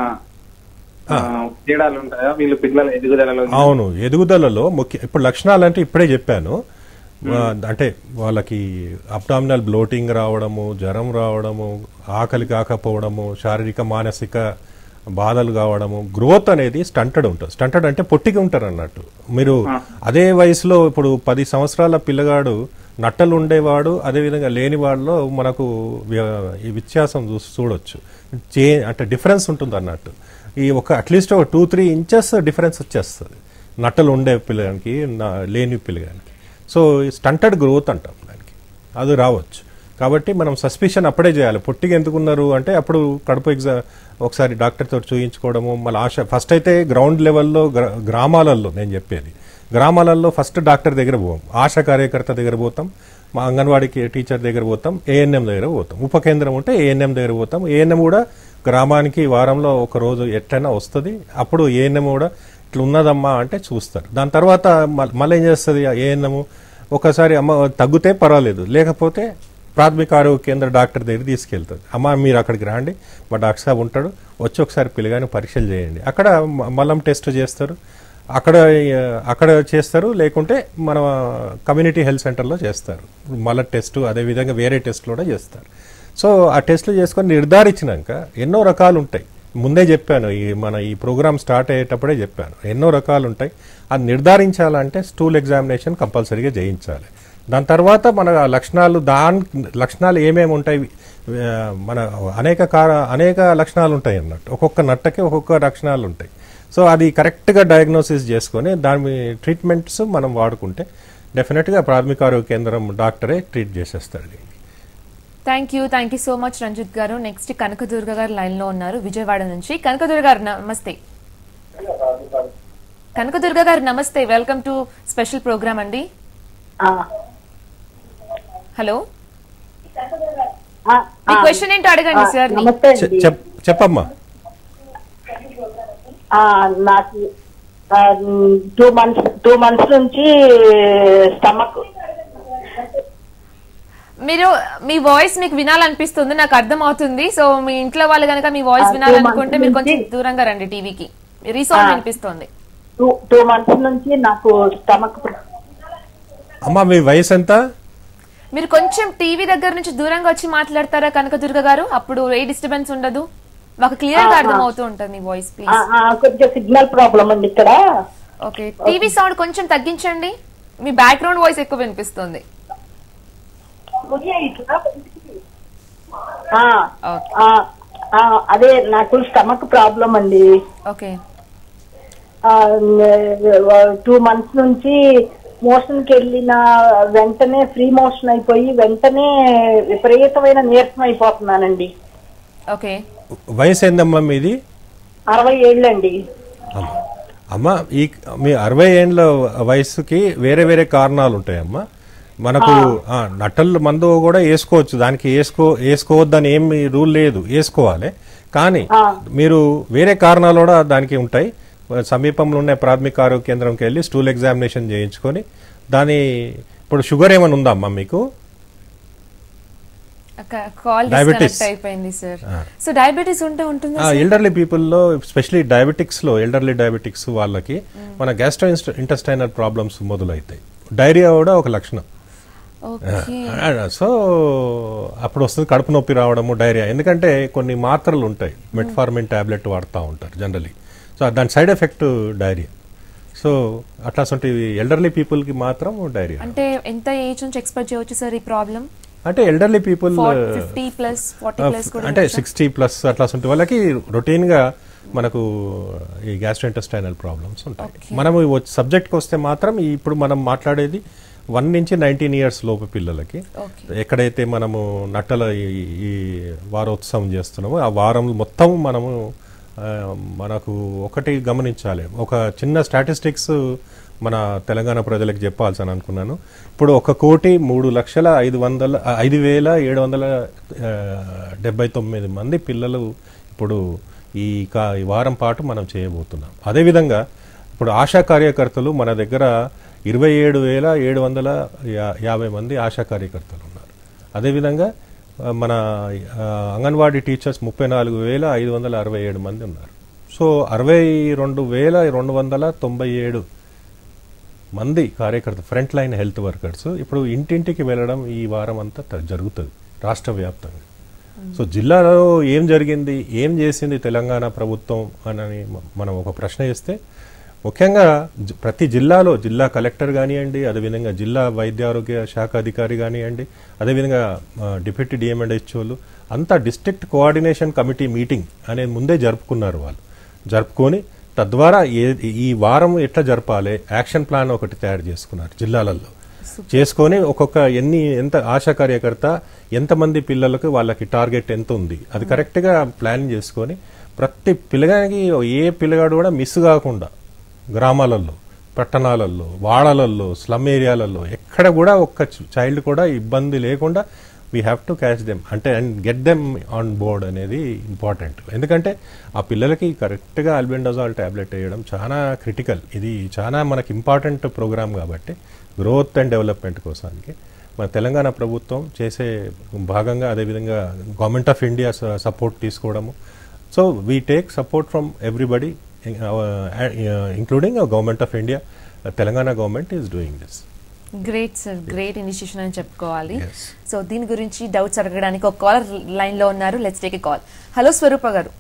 ఆ, తేడాలు ఉంటాయా వీళ్ళు పిల్లల ఎదుగుదలలో అవును ఎదుగుదలలో ముఖ్య ఇప్పుడు లక్షణాలు అంటే ఇప్పుడే చెప్పాను ఆ, అంటే వాళ్ళకి అబ్డామినల్ బ్లోటింగ్ రావడము జ్వరం రావడము ఆకలి కాకపోవడము శారీరక మానసిక బాధలు కావడము గ్రోత్ అనేది స్టంటెడ్ ఉంటుంది స్టంటెడ్ అంటే పొట్టిగా ఉంటారు అన్నట్టు మీరు అదే వయసులో ఇప్పుడు పది సంవత్సరాల పిల్లగాడు నట్టలు ఉండేవాడు అదేవిధంగా లేని వాళ్ళలో మనకు వ్య- ఈ వ్యత్యాసం చూ చూడొచ్చు చే అంటే డిఫరెన్స్ ఉంటుంది అన్నట్టు ఈ ఒక అట్లీస్ట్ ఒక టూ త్రీ ఇంచెస్ డిఫరెన్స్ వచ్చేస్తుంది నట్టలు ఉండే పిల్లగానికి నా- లేని పిల్లగానికి సో స్టంటెడ్ గ్రోత్ అంటాం దానికి అది రావచ్చు కాబట్టి మనం సస్పిషన్ అప్పుడే చేయాలి పొట్టిగా ఎందుకున్నారు అంటే అప్పుడు కడుపు ఎగ్జా ఒకసారి డాక్టర్తో చూయించుకోవడము మళ్ళీ ఆశ ఫస్ట్ అయితే గ్రౌండ్ లెవెల్లో గ్రా- గ్రామాలలో నేను చెప్పేది గ్రామాలలో ఫస్ట్ డాక్టర్ దగ్గర పోం ఆశా కార్యకర్త దగ్గర పోతాం మా అంగన్వాడీకి టీచర్ దగ్గర పోతాం ఏఎన్ఎం దగ్గర పోతాం ఉప కేంద్రం ఉంటే ఏఎన్ఎం దగ్గర పోతాం ఏఎన్ఎం కూడా గ్రామానికి వారంలో ఒక రోజు ఎట్లయినా వస్తుంది అప్పుడు ఏఎన్ఎం కూడా ఇట్లా ఉన్నదమ్మా అంటే చూస్తారు దాని తర్వాత మళ్ళీ మళ్ళీ ఏం చేస్తుంది ఏఎన్ఎం ఒకసారి అమ్మ తగ్గితే పర్వాలేదు లేకపోతే ప్రాథమిక ఆరోగ్య కేంద్ర డాక్టర్ దగ్గర తీసుకెళ్తుంది అమ్మ మీరు అక్కడికి రండి మా డాక్టర్ సాబ్ ఉంటాడు వచ్చి ఒకసారి పిల్లగాని పరీక్షలు చేయండి అక్కడ మ- మలం టెస్ట్ చేస్తారు అక్కడ ఆ, అక్కడ చేస్తారు లేకుంటే మన కమ్యూనిటీ హెల్త్ సెంటర్లో చేస్తారు మల టెస్ట్ అదేవిధంగా వేరే టెస్ట్లు కూడా చేస్తారు సో ఆ టెస్ట్లు చేసుకొని నిర్ధారించినాక ఎన్నో రకాలు ఉంటాయి ముందే చెప్పాను ఈ మన ఈ ప్రోగ్రామ్ స్టార్ట్ అయ్యేటప్పుడే చెప్పాను ఎన్నో రకాలు ఉంటాయి అది నిర్ధారించాలంటే స్టూల్ ఎగ్జామినేషన్ కంపల్సరీగా చేయించాలి దాని తర్వాత మన లక్షణాలు దాని లక్షణాలు ఏమేమి ఉంటాయి ఆ, మన అనేక కార అనేక లక్షణాలు ఉంటాయి అన్నట్టు ఒక్కొక్క నట్టకి ఒక్కొక్క లక్షణాలు ఉంటాయి సో అది కరెక్ట్గా డయాగ్నోసిస్ చేసుకొని దాని ట్రీట్మెంట్స్ మనం వాడుకుంటే డెఫినెట్గా ప్రాథమిక ఆరోగ్య కేంద్రం డాక్టరే ట్రీట్ చేసేస్తాడు దీన్ని. Thank you thank you so much Ranjith గారు నెక్స్ట్ కనకదుర్గ గారు లైన్ లో ఉన్నారు విజయవాడ నుంచి కనకదుర్గ గారు నమస్తే కనకదుర్గ గారు నమస్తే వెల్కమ్ టు స్పెషల్ ప్రోగ్రామ్ అండి హలో మీ క్వశ్చన్ ఏంటో అడగండి సార్ నమస్తే చె- అండి చెప్- చెప్పమ్మా ఆ, నాకు టూ మంత్స్ టూ మంత్స్ నుంచి స్టమక్ మీరు మీ వాయిస్ మీకు వినాలనిపిస్తుంది నాకు అర్థం అవుతుంది సో మీ ఇంట్లో వాళ్ళు కనుక మీ వాయిస్ ఆ, two వినాలనుకుంటే months మీరు కొంచెం నుంచి- దూరంగా రండి టీవీకి రీసౌండ్ ఆ. వినిపిస్తుంది టూ టూ మంత్స్ నుంచి నాకు స్టమక్ అమ్మా మీ వయసు ఎంత మీరు కొంచెం టీవీ దగ్గర నుంచి దూరంగా వచ్చి మాట్లాడతారా కనకదుర్గ గారు అప్పుడు ఏ డిస్టర్బెన్స్ ఉండదు మాకు క్లియర్ గా ఆ, ఆ. అర్థం అవుతూ ఉంటుంది మీ వాయిస్ ఆ, ప్లీజ్ ఆ, కొద్దిగా సిగ్నల్ ప్రాబ్లం అండి ఇక్కడ ఓకే టీవీ సౌండ్ కొంచెం తగ్గించండి మీ బ్యాక్గ్రౌండ్ వాయిస్ ఎక్కువ వినిపిస్తుంది ఆ, ఓకే ఆ, ఆ, అదే నాకు స్టమక్ ప్రాబ్లం అండి ఓకే టూ మంత్స్ నుంచి మోషన్ కి వెళ్ళిన వెంటనే ఫ్రీ మోషన్ అయిపోయి వెంటనే విపరీతమైన నీరసం అయిపోతున్నానండి ఓకే వయసు ఏందమ్మా మీది అరవై ఏళ్ళండి అమ్మా. అమ్మ ఈ మీ అరవై ఏండ్ల వయసుకి వేరే వేరే కారణాలు ఉంటాయమ్మా మనకు ఆ, నట్టలు మందు కూడా వేసుకోవచ్చు దానికి వేసుకో వేసుకోవద్దని ఏమి రూల్ లేదు వేసుకోవాలి కానీ మీరు వేరే కారణాలు కూడా దానికి ఉంటాయి సమీపంలో ఉన్న ప్రాథమిక ఆరోగ్య కేంద్రంకి వెళ్ళి స్టూల్ ఎగ్జామినేషన్ చేయించుకొని దాని ఇప్పుడు షుగర్ ఏమైనా ఉందా అమ్మా మీకు కాల్ Diabetes. డిస్కనెక్ట్ అయిపోయింది సార్ సో డయాబెటీస్ ఉంటే ఉంటుందా sir? ఎల్డర్లీ పీపుల్లో ఎస్పెషలీ డయాబెటిక్స్ లో ఎల్డర్లీ డయాబెటిక్స్ వాళ్ళకి మన గ్యాస్ట్రో ఇంటెస్టైనల్ ప్రాబ్లమ్స్ మొదలవుతాయి డైరియా కూడా ఒక లక్షణం ఓకే సో అప్పుడు వస్తుంది కడుపు నొప్పి రావడము డైరియా ఎందుకంటే కొన్ని మాత్రలు ఉంటాయి మెట్ఫార్మిన్ టాబ్లెట్ వాడుతూ ఉంటారు జనరలీ సో దాని సైడ్ ఎఫెక్ట్ డైరియా సో అట్లాంటివి ఎల్డర్లీ పీపుల్కి మాత్రం డైరియా అంటే ఎంత ఏజ్ నుంచి ఎక్స్పెక్ట్ చేయవచ్చు సార్ ఈ ప్రాబ్లం అంటే elderly people fifty plus forty plus కూడా అంటే సిక్స్టీ ప్లస్ అట్లా ఉంటే వాళ్ళకి రొటీన్ గా మనకు ఈ గ్యాస్ట్రోఇంటెస్టైనల్ ప్రాబ్లమ్స్ ఉంటాయి మనం సబ్జెక్ట్కి వస్తే మాత్రం ఈ ఇప్పుడు మనం మాట్లాడేది వన్ నుంచి నైన్టీన్ ఇయర్స్ లోపు పిల్లలకి Okay. ఎక్కడైతే మనము నట్టల ఈ- ఈ వారోత్సవం చేస్తున్నామో ఆ వారం మొత్తం మనము ఆ, మనకు ఒకటి గమనించాలి ఒక చిన్న స్టాటిస్టిక్స్ మన తెలంగాణ ప్రజలకు చెప్పాల్సి అనుకున్నాను ఇప్పుడు ఒక కోటి మూడు లక్షల ఐదు వందల ఆ, ఐదు వేల ఏడు వందల ఆ, డెబ్బై తొమ్మిది మంది పిల్లలు ఇప్పుడు ఈ కా- ఈ వారం పాటు మనం చేయబోతున్నాం అదేవిధంగా ఇప్పుడు ఆశా కార్యకర్తలు మన దగ్గర ఇరవై ఏడు వేల ఏడు వందల యా- యాభై మంది ఆశా కార్యకర్తలు ఉన్నారు అదేవిధంగా ఆ, మన ఆ, అంగన్వాడీ టీచర్స్ ముప్పై నాలుగు వేల ఐదు వందల అరవై ఏడు మంది ఉన్నారు సో అరవై రెండు వేల రెండు వందల తొంభై ఏడు మంది కార్యకర్త ఫ్రంట్ లైన్ హెల్త్ వర్కర్స్ ఇప్పుడు ఇంటింటికి వెళ్ళడం ఈ వారం అంతా త- జరుగుతుంది రాష్ట్ర వ్యాప్తంగా సో జిల్లాలో ఏం జరిగింది ఏం చేసింది తెలంగాణ ప్రభుత్వం అని మ- మనం ఒక ప్రశ్న వేస్తే ముఖ్యంగా జ- ప్రతి జిల్లాలో జిల్లా కలెక్టర్ కానివ్వండి అదేవిధంగా జిల్లా వైద్య ఆరోగ్య శాఖ అధికారి కానివ్వండి అదేవిధంగా ఆ, డిప్యూటీ డిఎంఎండ్హెచ్ఓలు అంతా డిస్ట్రిక్ట్ కోఆర్డినేషన్ కమిటీ మీటింగ్ అనేది ముందే జరుపుకున్నారు వాళ్ళు జరుపుకొని తద్వారా ఏ ఈ వారం ఎట్లా జరపాలి యాక్షన్ ప్లాన్ ఒకటి తయారు చేసుకున్నారు జిల్లాలలో చేసుకొని ఒక్కొక్క ఎన్ని ఎంత ఆశా కార్యకర్త ఎంతమంది పిల్లలకు వాళ్ళకి టార్గెట్ ఎంత ఉంది అది కరెక్ట్గా ప్లాన్ చేసుకొని ప్రతి పిల్లగానికి ఏ పిల్లగాడు కూడా మిస్ కాకుండా గ్రామాలలో పట్టణాలలో వాడలలో స్లమ్ ఏరియాలలో ఎక్కడ కూడా ఒక్క చైల్డ్ కూడా ఇబ్బంది లేకుండా we have to catch them అంటే and get them on board అనేది ఇంపార్టెంట్ ఎందుకంటే ఆ పిల్లలకి కరెక్ట్గా అల్బెండజాల్ టాబ్లెట్ వేయడం చాలా క్రిటికల్ ఇది చాలా మనకి ఇంపార్టెంట్ ప్రోగ్రామ్ కాబట్టి గ్రోత్ అండ్ డెవలప్మెంట్ కోసానికి మన తెలంగాణ ప్రభుత్వం చేసే భాగంగా అదేవిధంగా గవర్నమెంట్ ఆఫ్ ఇండియా సపోర్ట్ తీసుకోవడము so we take support from everybody including government of India Telangana government is doing this great sir great initiation అని చెప్పుకోవాలి Yes. సో దీని గురించి డౌట్స్ అడగడానికి ఒక కాలర్ లైన్ లో ఉన్నారు let's take a call hello Swaroopa గారు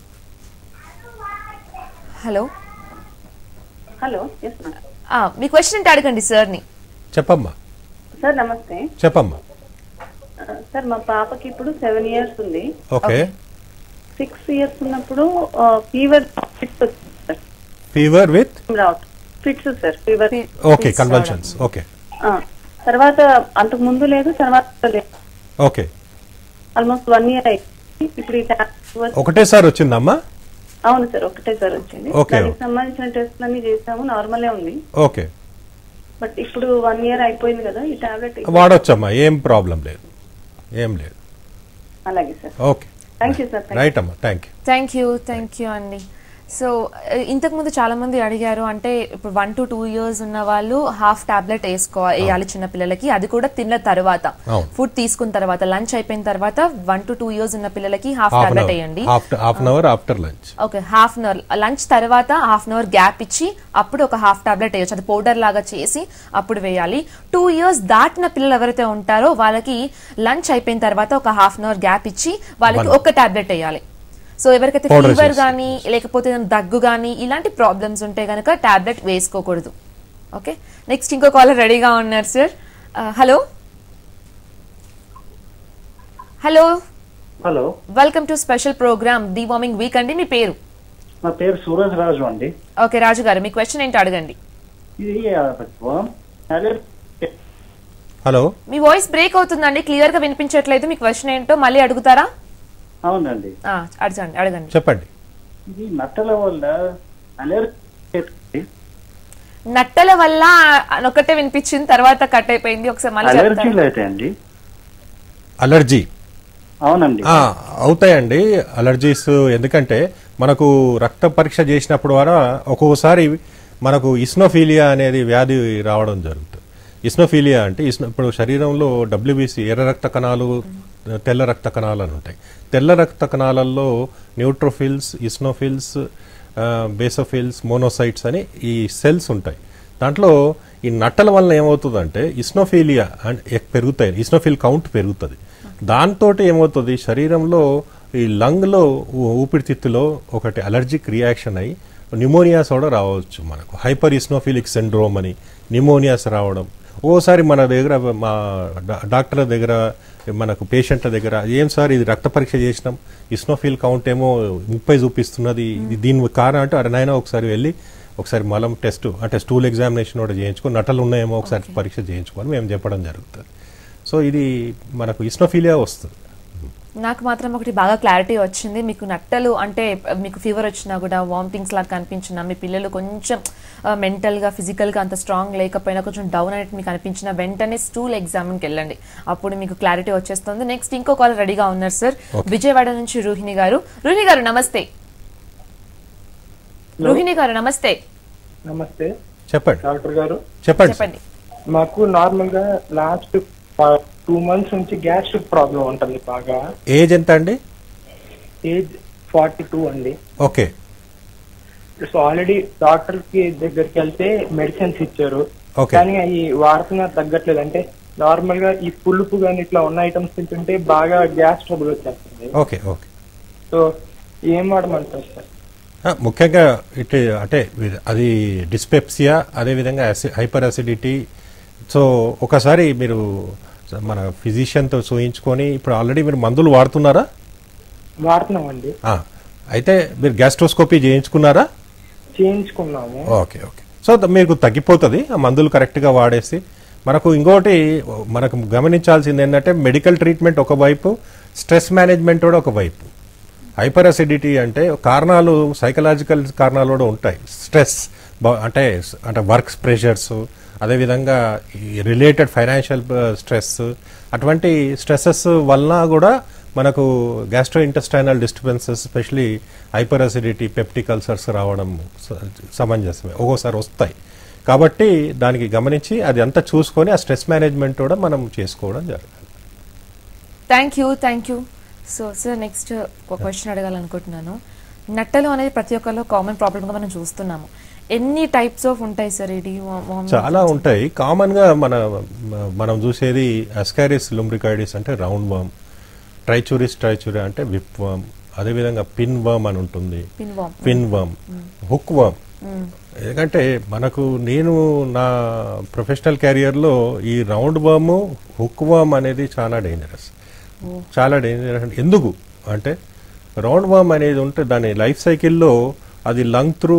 హలో హలో ఎస్ మేడం ఆ, మీ క్వశ్చన్ ఏంటి అడగండి సార్ని చెప్పమ్మా సార్ నమస్తే చెప్పమ్మా ఆ, సార్ మా పాపకి ఇప్పుడు సెవెన్ ఇయర్స్ ఉంది ఓకే సిక్స్ ఇయర్స్ ఉన్నప్పుడు ఫీవర్ ఫిట్స్ వచ్చింది సార్ ఫీవర్ విత్ రావట్ fits sir fever okay convulsions okay తర్వాత అంతకు ముందు లేదు తర్వాత లేదు ఓకే ఆల్మోస్ట్ వన్ ఇయర్ అయింది ఇప్పుడు ఈ tablet- ఒకటేసారి వచ్చిందమ్మా అవును సార్ ఒకటే సార్ వచ్చింది Okay. దానికి సంబంధించిన టెస్ట్ అన్ని చేసాము నార్మలే ఉంది ఓకే బట్ ఇప్పుడు వన్ ఇయర్ అయిపోయింది కదా ఈ టాబ్లెట్ వాడొచ్చమ్మా ఏం ప్రాబ్లం లేదు ఏం లేదు అలాగే sir okay thank you sir right అమ్మా thank you thank you thank you అండి సో ఇంతకు ముందు చాలా మంది అడిగారు అంటే ఇప్పుడు వన్ టు టూ ఇయర్స్ ఉన్న వాళ్ళు హాఫ్ టాబ్లెట్ వేసుకో వేయాలి చిన్న పిల్లలకి అది కూడా తిన్న తర్వాత అవును. ఫుడ్ తీసుకున్న తర్వాత లంచ్ అయిపోయిన తర్వాత వన్ టు టూ ఇయర్స్ ఉన్న పిల్లలకి half half an tablet hour వేయండి half an hour after lunch okay half an hour lunch తర్వాత హాఫ్ అన్ అవర్ గ్యాప్ ఇచ్చి అప్పుడు ఒక హాఫ్ టాబ్లెట్ వేయచ్చు అది పౌడర్ లాగా చేసి అప్పుడు వేయాలి టూ ఇయర్స్ దాటిన పిల్లలు ఎవరైతే ఉంటారో వాళ్ళకి లంచ్ అయిపోయిన తర్వాత ఒక హాఫ్ అన్ అవర్ గ్యాప్ ఇచ్చి వాళ్ళకి ఒక టాబ్లెట్ వేయాలి సో ఎవరికైతే Powder ఫీవర్ చేసి. కానీ లేకపోతే ఏదైనా దగ్గు కానీ ఇలాంటి ప్రాబ్లమ్స్ ఉంటే కనుక టాబ్లెట్ వేసుకోకూడదు ఓకే నెక్స్ట్ ఇంకో కాలర్ రెడీగా ఉన్నారు sir hello hello hello welcome to special programme worming week అండి మీ పేరు నా పేరు సూరజ్ రాజు అండి ఓకే రాజు గారు మీ క్వశ్చన్ ఏంటో అడగండి ఇది ఆ, అదే హలో మీ వాయిస్ బ్రేక్ అవుతుందండి క్లియర్ గా వినిపించట్లేదు మీ క్వశ్చన్ ఏంటో మళ్ళీ అడుగుతారా అవునండి ఆ, అడగండి అడగండి చెప్పండి ఇది నట్టల వల్ల అలర్జీ నట్టల వల్ల అని ఒకటే వినిపించింది తర్వాత కట్ అయిపోయింది ఒకసారి మళ్ళీ చెప్తారా? అలర్జీలు అయితే అండి అలర్జీ అవునండి ఆ, అవుతాయండి అలర్జీస్ ఎందుకంటే మనకు రక్త పరీక్ష చేసినప్పుడు వల్ల ఒక్కోసారి మనకు ఇస్నోఫీలియా అనేది వ్యాధి రావడం జరుగుతుంది ఇస్నోఫీలియా అంటే ఇస్నో ఇప్పుడు శరీరంలో డబ్ల్యూబీసీ ఎర్ర రక్త కణాలు తెల్ల రక్త కణాలు అని ఉంటాయి తెల్ల రక్త కణాలలో న్యూట్రోఫిల్స్ ఇస్నోఫిల్స్ బేసోఫిల్స్ మోనోసైట్స్ అని ఈ సెల్స్ ఉంటాయి దాంట్లో ఈ నట్టల వల్ల ఏమవుతుందంటే ఇస్నోఫీలియా అంటే పెరుగుతాయి ఇస్నోఫిల్ కౌంట్ పెరుగుతుంది దాంతో ఏమవుతుంది శరీరంలో ఈ లంగ్లో ఊ- ఊపిరితిత్తులో ఒకటి అలర్జిక్ రియాక్షన్ అయ్యి న్యూమోనియాస్ కూడా రావచ్చు మనకు హైపర్ ఇస్నోఫిలిక్ సిండ్రోమ్ అని న్యూమోనియాస్ రావడం ఓసారి మన దగ్గర మా డా- డాక్టర్ల దగ్గర మనకు పేషెంట్ల దగ్గర ఏం సార్ ఇది రక్త పరీక్ష చేసినాం ఇస్నోఫిల్ కౌంట్ ఏమో ముప్పై చూపిస్తున్నది ఇది దీని కారణం అంటే అడనైనా ఒకసారి వెళ్ళి ఒకసారి మలం టెస్ట్ అంటే స్టూల్ ఎగ్జామినేషన్ కూడా చేయించుకొని నటలు ఉన్నాయేమో ఒకసారి పరీక్ష చేయించుకొని మేము చెప్పడం జరుగుతుంది సో ఇది మనకు ఇస్నోఫీలియా వస్తుంది నాకు మాత్రం ఒకటి బాగా క్లారిటీ వచ్చింది మీకు నట్టలు అంటే మీకు ఫీవర్ వచ్చినా కూడా వామిటింగ్స్ లాగా కనిపించినా మీ పిల్లలు కొంచెం మెంటల్గా ఫిజికల్గా అంత స్ట్రాంగ్ లేకపోయినా కొంచెం డౌన్ అయినట్టు మీకు అనిపించిన వెంటనే స్టూల్ ఎగ్జామ్కి వెళ్ళండి అప్పుడు మీకు క్లారిటీ వచ్చేస్తుంది నెక్స్ట్ ఇంకో కాల్ రెడీగా ఉన్నారు సార్ విజయవాడ నుంచి రోహిణి గారు రోహిణి గారు నమస్తే రోహిణి గారు నమస్తే నమస్తే చెప్పండి డాక్టర్ గారు చెప్పండి చెప్పండి మాకు నార్మల్ గా లాస్ట్ టూ మంత్స్ నుంచి గ్యాస్ట్రిక్ ప్రాబ్లం ఉంటుంది బాగా ఏజ్ ఎంత అండి ఏజ్ ఫార్టీ టూ అండి ఓకే సో ఆల్రెడీ డాక్టర్ కి దగ్గరికి వెళ్తే మెడిసిన్స్ ఇచ్చారు Okay. కానీ అవి వాడుతున్నా తగ్గట్లేదు అంటే నార్మల్ గా ఈ పులుపు కానీ ఇట్లా ఉన్న ఐటమ్స్ తింటుంటే బాగా గ్యాస్ ట్రబుల్ వచ్చేస్తుంది ఓకే ఓకే సో ఏం వాడమంటారు సార్ ఆ, ముఖ్యంగా ఇట్ అంటే అది డిస్పెప్సియా అదేవిధంగా హైపర్ అసిడిటీ సో ఒకసారి మీరు మన ఫిజిషియన్తో చూయించుకొని ఇప్పుడు ఆల్రెడీ మీరు మందులు వాడుతున్నారా వాడుతున్నామండి ఆ, అయితే మీరు గ్యాస్ట్రోస్కోపీ చేయించుకున్నారా చేయించుకున్నాము ఓకే ఓకే సో ద- మీకు తగ్గిపోతుంది ఆ మందులు కరెక్ట్గా వాడేసి మనకు ఇంకోటి మనకు గమనించాల్సింది ఏంటంటే మెడికల్ ట్రీట్మెంట్ ఒకవైపు స్ట్రెస్ మేనేజ్మెంట్ కూడా ఒకవైపు హైపర్ అసిడిటీ అంటే కారణాలు సైకలాజికల్ కారణాలు కూడా ఉంటాయి స్ట్రెస్ అంటే అంటే వర్క్స్ ప్రెషర్స్ అదేవిధంగా ఈ రిలేటెడ్ ఫైనాన్షియల్ స్ట్రెస్ అటువంటి స్ట్రెస్సెస్ వలన కూడా మనకు gastrointestinal disturbances specially hyperacidity peptic ulcers రావడం స- సమంజసమే ఒక్కోసారి వస్తాయి కాబట్టి దానికి గమనించి అది అంతా చూసుకొని ఆ స్ట్రెస్ మేనేజ్మెంట్ కూడా మనం చేసుకోవడం జరుగుతుంది thank you thank you so sir next ఒక క్వశ్చన్ అడగాలనుకుంటున్నాను నట్టలు అనేది ప్రతి ఒక్కరిలో కామన్ ప్రాబ్లమ్గా మనం చూస్తున్నాము ఎన్ని టైప్స్ ఆఫ్ ఉంటాయి సార్ ఇది చాలా ఉంటాయి కామన్ గా మన మనం చూసేది అస్కారిస్ లుంబ్రికాయిడిస్ అంటే రౌండ్ వర్మ్ ట్రైచూరిస్ ట్రైచూరి అంటే విప్ వర్మ్ అదేవిధంగా పిన్ వర్మ్ అని ఉంటుంది Pinworm. Pinworm hookworm ఎందుకంటే మనకు నేను నా ప్రొఫెషనల్ కెరియర్లో ఈ రౌండ్ వర్మ్ హుక్ వర్మ్ అనేది చాలా డేంజరస్ చాలా డేంజరస్ అంటే ఎందుకు అంటే రౌండ్ వర్మ్ అనేది ఉంటే దాని లైఫ్ సైకిల్లో అది లంగ్ త్రూ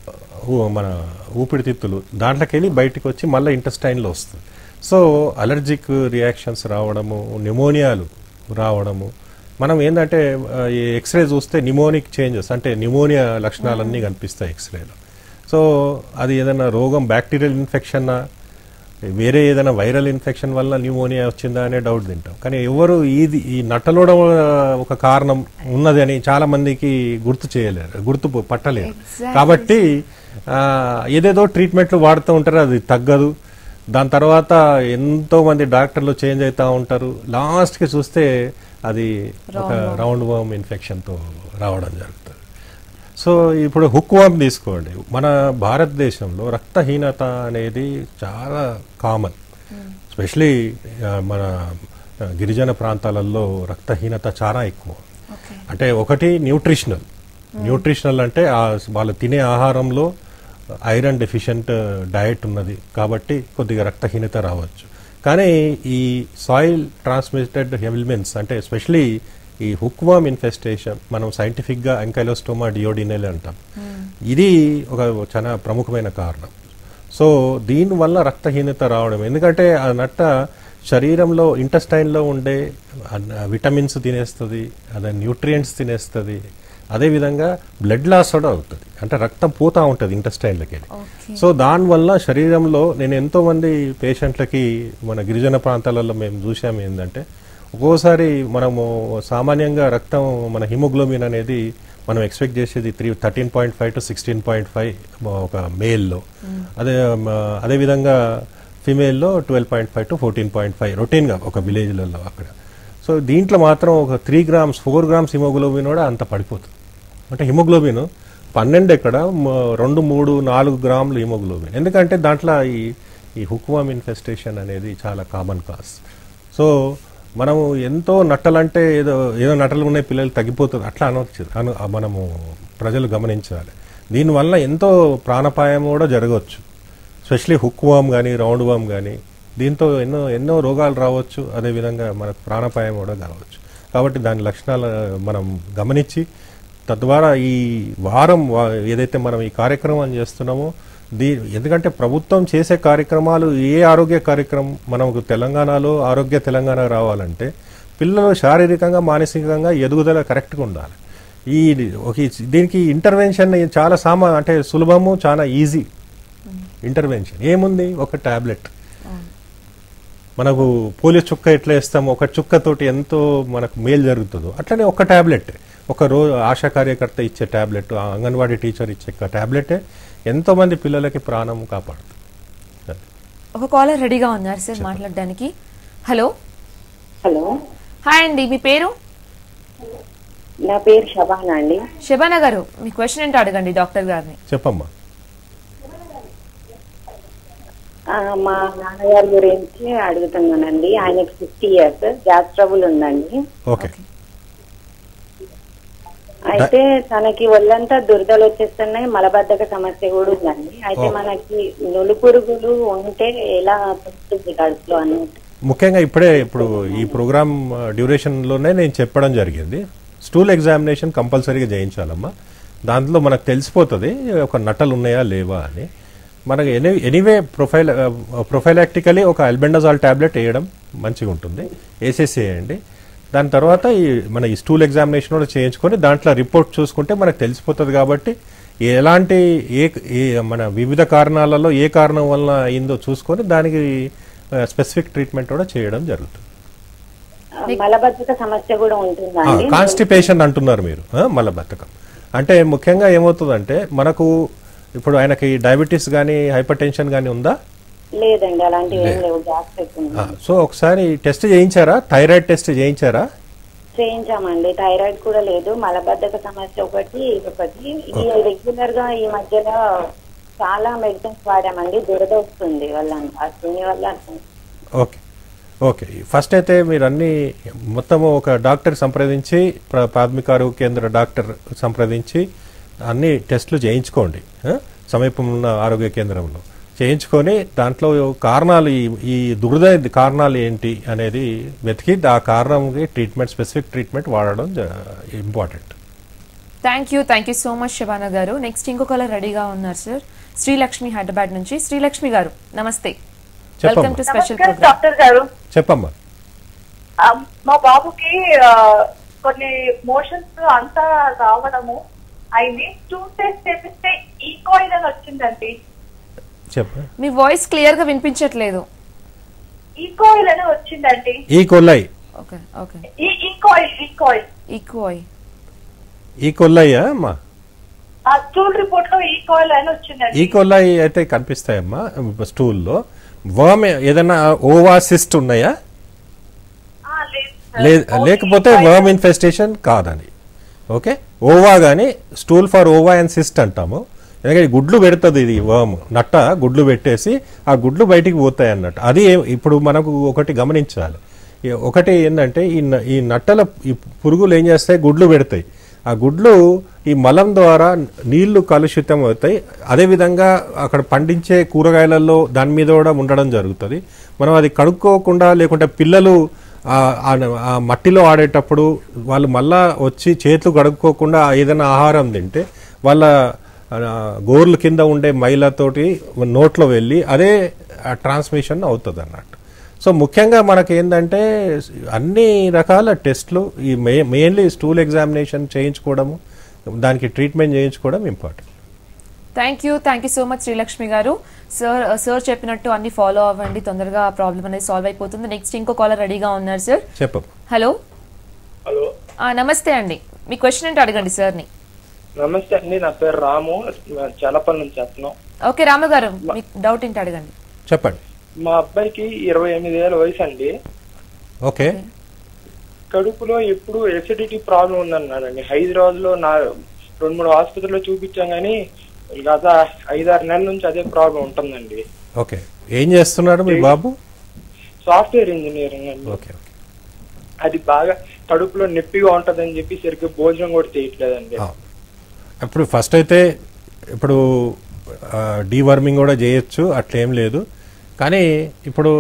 మన ఊపిరితిత్తులు దాంట్లోకి వెళ్ళి బయటికి వచ్చి మళ్ళీ ఇంటెస్టైన్లో వస్తుంది సో అలర్జిక్ రియాక్షన్స్ రావడము న్యూమోనియాలు రావడము మనం ఏంటంటే ఆ, ఈ ఎక్స్రే చూస్తే న్యూమోనిక్ చేంజెస్ అంటే న్యూమోనియా లక్షణాలన్నీ కనిపిస్తాయి ఎక్స్రేలో సో అది ఏదైనా రోగం బ్యాక్టీరియల్ ఇన్ఫెక్షన్ వేరే ఏదైనా వైరల్ ఇన్ఫెక్షన్ వల్ల న్యూమోనియా వచ్చిందా అనే డౌట్ తింటాం కానీ ఎవరు ఇది ఈ నట్టలోడ ఒక కారణం ఉన్నది అని చాలా మందికి గుర్తు చేయలేరు గుర్తు పట్టలేరు Exactly. కాబట్టి ఆ, ఏదేదో ట్రీట్మెంట్లు వాడుతూ ఉంటారు అది తగ్గదు దాని తర్వాత ఎంతో మంది డాక్టర్లు చేంజ్ అవుతా ఉంటారు లాస్ట్ కి చూస్తే అది ఒక రౌండ్ వర్మ్ ఇన్ఫెక్షన్ తో రావడం జరుగుతుంది సో ఇప్పుడు హుక్ వర్మ్ తీసుకోండి మన భారతదేశంలో రక్తహీనత అనేది చాలా కామన్ స్పెషలీ మన ఆ, గిరిజన ప్రాంతాలలో రక్తహీనత చాలా ఎక్కువ అంటే ఒకటి న్యూట్రిషనల్ న్యూట్రిషనల్ అంటే ఆ వాళ్ళు తినే ఆహారంలో ఐరన్ డెఫిషియంట్ డయట్ ఉన్నది కాబట్టి కొద్దిగా రక్తహీనత రావచ్చు కానీ ఈ సాయిల్ ట్రాన్స్మిటెడ్ హెవిల్మెన్స్ అంటే ఎస్పెషలీ ఈ హుక్వామ్ ఇన్ఫెస్టేషన్ మనం సైంటిఫిక్గా ఎంకైలోస్టోమా డియోడినెల్ అంటాం ఇది ఒక చాలా ప్రముఖమైన కారణం సో దీనివల్ల రక్తహీనత రావడం ఎందుకంటే ఆ నట్ట శరీరంలో ఇంటెస్టైన్లో ఉండే విటమిన్స్ తినేస్తుంది అదే న్యూట్రియంట్స్ తినేస్తుంది అదేవిధంగా బ్లడ్ లాస్ కూడా అవుతుంది అంటే రక్తం పోతా ఉంటుంది ఇంటెస్టైన్లకి ఓకే సో దానివల్ల శరీరంలో నేను ఎంతో మంది పేషెంట్లకి మన గిరిజన ప్రాంతాలలో మేము చూసాము ఏంటంటే ఒక్కోసారి మనము సామాన్యంగా రక్తం మన హిమోగ్లోబిన్ అనేది మనం ఎక్స్పెక్ట్ చేసేది three thirteen point five to sixteen point five ఒక మేల్లో అదే మ, అదేవిధంగా ఫిమేల్లో twelve point five to fourteen point five రొటీన్గా ఒక విలేజ్లలో అక్కడ సో దీంట్లో మాత్రం ఒక three grams four grams haemoglobin కూడా అంత పడిపోతుంది అంటే హిమోగ్లోబిన్ పన్నెండు ఎక్కడ మ- రెండు మూడు నాలుగు గ్రాములు హిమోగ్లోబిన్ ఎందుకంటే దాంట్లో ఈ ఈ హుక్వామ్ ఇన్ఫెస్టేషన్ అనేది చాలా కామన్ కాజ్ సో మనము ఎంతో నట్టలంటే ఏదో ఏదో నట్టలు ఉన్నాయి పిల్లలు తగ్గిపోతుంది అట్లా అనవచ్చు అను మనము ప్రజలు గమనించాలి దీనివల్ల ఎంతో ప్రాణాపాయం కూడా జరగవచ్చు స్పెషలీ హుక్ వామ్ కానీ రౌండ్ వామ్ కానీ దీంతో ఎన్నో ఎన్నో రోగాలు రావచ్చు అదేవిధంగా మనకు ప్రాణాపాయం కూడా కావచ్చు కాబట్టి దాని లక్షణాలు మనం గమనించి తద్వారా ఈ వారం వా- ఏదైతే మనం ఈ కార్యక్రమం చేస్తున్నామో దీ ఎందుకంటే ప్రభుత్వం చేసే కార్యక్రమాలు ఏ ఆరోగ్య కార్యక్రమం మనకు తెలంగాణలో ఆరోగ్య తెలంగాణ రావాలంటే పిల్లలు శారీరకంగా మానసికంగా ఎదుగుదల కరెక్ట్గా ఉండాలి ఈ ఒక ఈ- దీనికి ఇంటర్వెన్షన్ చాలా సామా అంటే సులభము చాలా ఈజీ ఇంటర్వెన్షన్ ఏముంది ఒక టాబ్లెట్ మనకు పోలియో చుక్క ఎట్లా వేస్తామో ఒక చుక్కతోటి ఎంతో మనకు మేలు జరుగుతుందో అట్లనే ఒక టాబ్లెట్ ఒక రోజు ఆశా కార్యకర్త ఇచ్చే టాబ్లెట్ ఆ అంగన్వాడీ టీచర్ ఇచ్చే టాబ్లెటే ఎంతో మంది పిల్లలకి ప్రాణం కాపాడుతుంది అది. ఒక కాలర్ రెడీగా ఉన్నారు సార్ మాట్లాడడానికి హలో హలో హాయ్ అండి మీ పేరు నా పేరు శబానా అండి శబానా గారు మీ క్వశ్చన్ ఏంటో అడగండి డాక్టర్ గారిని చెప్పమ్మా ఆ, మా నాన్నగారి గురించి అడుగుతున్నానండి ఆయనకి ఫిఫ్టీ ఇయర్స్ గ్యాస్ ట్రబుల్ ఉందండి ఓకే అయితే తనకి ఒళ్ళంతా దురదలు వచ్చేస్తున్నాయి మలబద్ధక సమస్య కూడా ఉందండి అయితే ఓ. మనకి నులు పురుగులు ఉంటే ఎలా తెలుస్తుంది కడుపులో అన్నట్టు ముఖ్యంగా ఇప్పుడే ఇప్పుడు ఈ ప్రోగ్రామ్ డ్యూరేషన్లోనే నేను చెప్పడం జరిగింది స్టూల్ ఎగ్జామినేషన్ కంపల్సరీగా చేయించాలమ్మా దాంట్లో మనకు తెలిసిపోతుంది ఒక నట్టలు ఉన్నాయా లేవా అని మనకి ఎనీ ఎనీవే ప్రొఫైల్ ప్రొఫైలాక్టికలీ ఒక అల్బెండజాల్ టాబ్లెట్ వేయడం మంచిగా ఉంటుంది వేసేసి వేయండి దాని తర్వాత ఈ మన ఈ స్టూల్ ఎగ్జామినేషన్ కూడా చేయించుకొని దాంట్లో రిపోర్ట్ చూసుకుంటే మనకు తెలిసిపోతుంది కాబట్టి ఎలాంటి ఏ ఏ మన వివిధ కారణాలలో ఏ కారణం వల్ల అయిందో చూసుకొని దానికి స్పెసిఫిక్ ట్రీట్మెంట్ కూడా చేయడం జరుగుతుంది ఆ, మలబద్ధక సమస్య కూడా ఉంటుందా అండి కాన్స్టిపేషన్ అంటున్నారు మీరు ఆ, మలబద్ధకం అంటే ముఖ్యంగా ఏమవుతుందంటే మనకు ఇప్పుడు ఆయనకి డయాబెటీస్ కానీ హైపర్ టెన్షన్ కానీ ఉందా లేదండి అలాంటివి ఏం లేవు గ్యాస్ ఎక్కువ ఆ, సో ఒకసారి టెస్ట్ చేయించారా థైరాయిడ్ టెస్ట్ చేయించారా చేయించామండి థైరాయిడ్ కూడా లేదు మలబద్ధక సమస్య ఒకటి ఇది ఒకటి ఇది రెగ్యులర్ గా ఈ మధ్యలో చాలా మెడిసిన్స్ వాడామండి దురద వస్తుంది వాళ్ళంతా దీని వల్ల ఓకే ఓకే ఫస్ట్ అయితే మీరు అన్ని మొత్తం ఒక డాక్టర్ సంప్రదించి ప్ర- ప్రాథమిక ఆరోగ్య కేంద్ర డాక్టర్ సంప్రదించి అన్ని టెస్టులు చేయించుకోండి ఆ? సమీపంలో ఉన్న ఆరోగ్య కేంద్రంలో చేయించుకొని దాంట్లో కారణాలు ఈ ఈ దురద కారణాలు ఏంటి అనేది వెతికి ఆ కారణంకి ట్రీట్మెంట్ స్పెసిఫిక్ ట్రీట్మెంట్ వాడడం important thank you thank you so much Shabana గారు నెక్స్ట్ ఇంకో కాలర్ రెడీగా ఉన్నారు సార్ శ్రీలక్ష్మి హైదరాబాద్ నుంచి శ్రీలక్ష్మి గారు నమస్తే వెల్కమ్ టు స్పెషల్ నమస్కారం ప్రోగ్రామ్ డాక్టర్ గారు చెప్పమ్మా ఆ, మా బాబుకి ఆ, కొన్ని మోషన్స్ అంతా రావడము అయింది టూ టెస్ట్ చేపిస్తే ఈకోయిల్ అని వచ్చిందండి చెప్ప మీ వాయిస్ క్లియర్ గా వినిపించట్లేదు ఈకోయిల్ అని వచ్చిందండి ఈ కొల్లై ఓకే ఓకే ఈ ఈకోయిల్ ఈకోయిల్ ఈక్వై ఈ కొల్లయ్యా అమ్మా ఆ స్టూల్ రిపోర్ట్ లో ఈకోయిల్ అని వచ్చిందండి ఈ కొల్లాయి అయితే కనిపిస్తాయమ్మా స్టూల్లో వర్మ్ ఏదైనా ఓవా సిస్ట్ ఉన్నాయా ఆ, లేదు సార్. లే ఓన్లీ లేకపోతే ఈకోయిల్. వర్మ్ ఇన్ఫెస్టేషన్ కాదని ఓకే ఓవా కానీ stool for ova and cyst అంటాము ఎందుకంటే గుడ్లు పెడుతుంది ఇది వర్మ్ నట్ట గుడ్లు పెట్టేసి ఆ గుడ్లు బయటికి పోతాయి అన్నట్టు అది ఏ- ఇప్పుడు మనకు ఒకటి గమనించాలి ఈ- ఒకటి ఏంటంటే ఈ న- ఈ నట్టల ఈ పురుగులు ఏం చేస్తాయి గుడ్లు పెడతాయి ఆ గుడ్లు ఈ మలం ద్వారా నీళ్లు కలుషితం అవుతాయి అదేవిధంగా అక్కడ పండించే కూరగాయలలో దాని మీద కూడా ఉండడం జరుగుతుంది మనం అది కడుక్కోకుండా లేకుంటే పిల్లలు ఆ- ఆ- ఆ మట్టిలో ఆడేటప్పుడు వాళ్ళు మళ్ళా వచ్చి చేతులు కడుక్కోకుండా ఏదైనా ఆహారం తింటే వాళ్ళ ఆ, గోర్ల కింద ఉండే మైలతోటి నోట్లో వెళ్ళి అదే ట్రాన్స్మిషన్ అవుతుంది అన్నట్టు సో ముఖ్యంగా మనకి ఏంటంటే అన్ని రకాల టెస్ట్లు ఈ మెయిన్లీ స్టూల్ ఎగ్జామినేషన్ చేయించుకోవడము దానికి ట్రీట్మెంట్ చేయించుకోవడం important thank you thank you so much Srilakshmi గారు సార్ సార్ చెప్పినట్టు అన్ని ఫాలో అవ్వండి తొందరగా ఆ ప్రాబ్లం అనేది సాల్వ్ అయిపోతుంది నెక్స్ట్ ఇంకో కాలర్ రెడీగా ఉన్నారు సార్ చెప్పు హలో హలో నమస్తే అండి మీ క్వశ్చన్ ఏంటో అడగండి సార్ని నమస్తే అండి నా పేరు రాము చలపల్లి నుంచి చేస్తున్నాం ఓకే రాము గారు మీకు డౌట్ ఏంటో అడగండి చెప్పండి మా అబ్బాయికి ఇరవై ఎనిమిది ఏళ్ళ వయసు అండి ఓకే కడుపులో ఎప్పుడు ఎసిడిటీ ప్రాబ్లం ఉందన్నాడండి హైదరాబాద్ లో నా రెండు మూడు ఆసుపత్రిలో చూపించాం కానీ గత ఐదారు నెలల నుంచి అదే ప్రాబ్లం ఉంటుందండి ఓకే ఏం చేస్తున్నాడు మీ బాబు సాఫ్ట్వేర్ ఇంజనీరింగ్ అండి ఓకే అది బాగా కడుపులో నొప్పిగా ఉంటదని చెప్పి సరిగ్గా భోజనం కూడా చేయట్లేదండి ఇప్పుడు ఫస్ట్ అయితే ఇప్పుడు డీవర్మింగ్ కూడా చేయొచ్చు అట్లేం లేదు కానీ ఇప్పుడు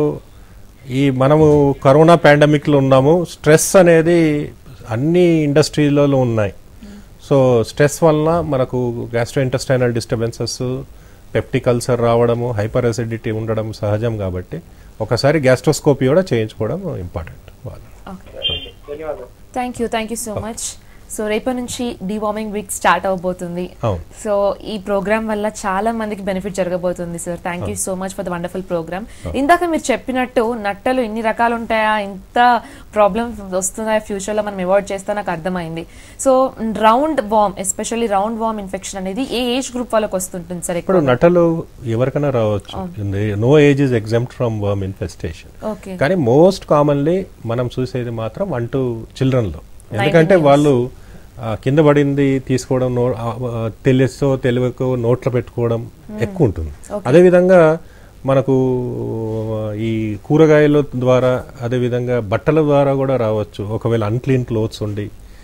ఈ మనము కరోనా పాండమిక్లో ఉన్నాము స్ట్రెస్ అనేది అన్ని ఇండస్ట్రీలలో ఉన్నాయి సో స్ట్రెస్ వలన మనకు gastrointestinal disturbances peptic ulcer రావడము హైపర్ అసిడిటీ ఉండడం సహజం కాబట్టి ఒకసారి గ్యాస్ట్రోస్కోపీ కూడా చేయించుకోవడం ఇంపార్టెంట్ వాళ్ళు ధన్యవాదాలు thank you thank you so much so రేపటి నుంచి డివార్మింగ్ వీక్ స్టార్ట్ అవబోతుంది అవును. సో ఈ ప్రోగ్రామ్ వల్ల చాలా మందికి బెనిఫిట్ జరగబోతుంది sir thank you so much for the wonderful programme ఇందాక మీరు చెప్పినట్టు నట్టలు ఇన్ని రకాలు ఉంటాయా ఇంత ప్రాబ్లమ్ వస్తున్నాయా ఫ్యూచర్లో మనం అవాయిడ్ చేస్తా నాకు అర్థమైంది so roundworm especially round వామ్ ఇన్ఫెక్షన్ అనేది ఏ ఏజ్ గ్రూప్ వాళ్ళకి వస్తుంటుంది సార్ ఇప్పుడు ఎక్కువ నటలు ఎవరికైనా రావచ్చు no age is exempt from worm infestation Okay. కానీ మోస్ట్ కామన్లీ మనం చూసేది మాత్రం వన్ టు చిల్డ్రన్లో ఎందుకంటే వాళ్ళు ఆ, కింద పడింది తీసుకోవడం నో ఆ, ఆ, తెలుసో తెలియకో నోట్లో పెట్టుకోవడం ఎక్కువ ఉంటుంది అదేవిధంగా మనకు ఆ, ఈ కూరగాయల ద్వారా అదేవిధంగా బట్టల ద్వారా కూడా రావచ్చు ఒకవేళ అన్క్లీన్ క్లోత్స్ ఉండి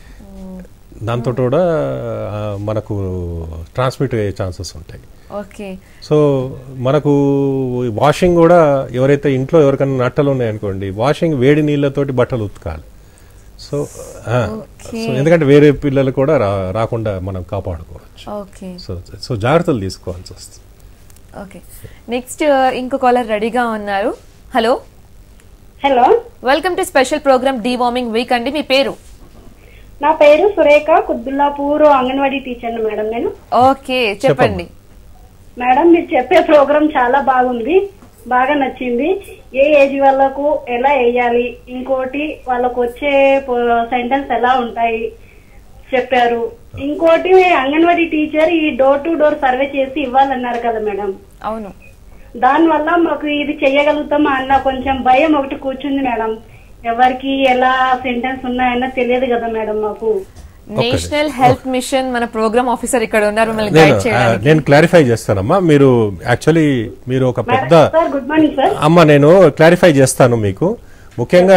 దాంతో కూడా ఆ, మనకు ట్రాన్స్మిట్ అయ్యే ఛాన్సెస్ ఉంటాయి ఓకే సో మనకు వాషింగ్ కూడా ఎవరైతే ఇంట్లో ఎవరికైనా నట్టలు ఉన్నాయనుకోండి వాషింగ్ వేడి నీళ్ళతోటి బట్టలు ఉతకాలి సో ఆ, సో ఎందుకంటే వేరే పిల్లలు కూడా రా రాకుండా మనం కాపాడుకోవచ్చు ఓకే సో సో జాగ్రత్తలు తీసుకోవాల్సి వస్తుంది ఓకే నెక్స్ట్ ఇంకో కాలర్ రెడీగా ఉన్నారు hello hello welcome to special programme deworming week అండి మీ పేరు నా పేరు సురేఖ కుద్దుల్లాపూర్ అంగన్వాడీ టీచర్ మేడం నేను ఓకే చెప్పండి మేడం మీరు చెప్పే ప్రోగ్రామ్ చాలా బాగుంది బాగా నచ్చింది ఏ ఏజ్ వాళ్ళకు ఎలా వేయాలి ఇంకోటి వాళ్ళకు వచ్చే సెంటెన్స్ ఎలా ఉంటాయి చెప్పారు ఇంకోటి అంగన్వాడీ టీచర్ ఈ డోర్ టు డోర్ సర్వే చేసి ఇవ్వాలన్నారు కదా మేడం అవును దాని వల్ల మాకు ఇది చెయ్యగలుగుతామా అన్న కొంచెం భయం ఒకటి కూర్చుంది మేడం ఎవరికి ఎలా సెంటెన్స్ ఉన్నాయన్న తెలియదు కదా మేడం మాకు నేషనల్ హెల్త్ మిషన్ మన ప్రోగ్రామ్ ఆఫీసర్ ఇక్కడ ఉన్నారు మిమ్మల్ని నేను గైడ్ ఆ, చేయడానికి నేను క్లారిఫై చేస్తానమ్మా మీరు యాక్చువల్లీ మీరు ఒక పెద్ద సార్ గుడ్ మార్నింగ్ సార్ అమ్మ నేను క్లారిఫై చేస్తాను మీకు ముఖ్యంగా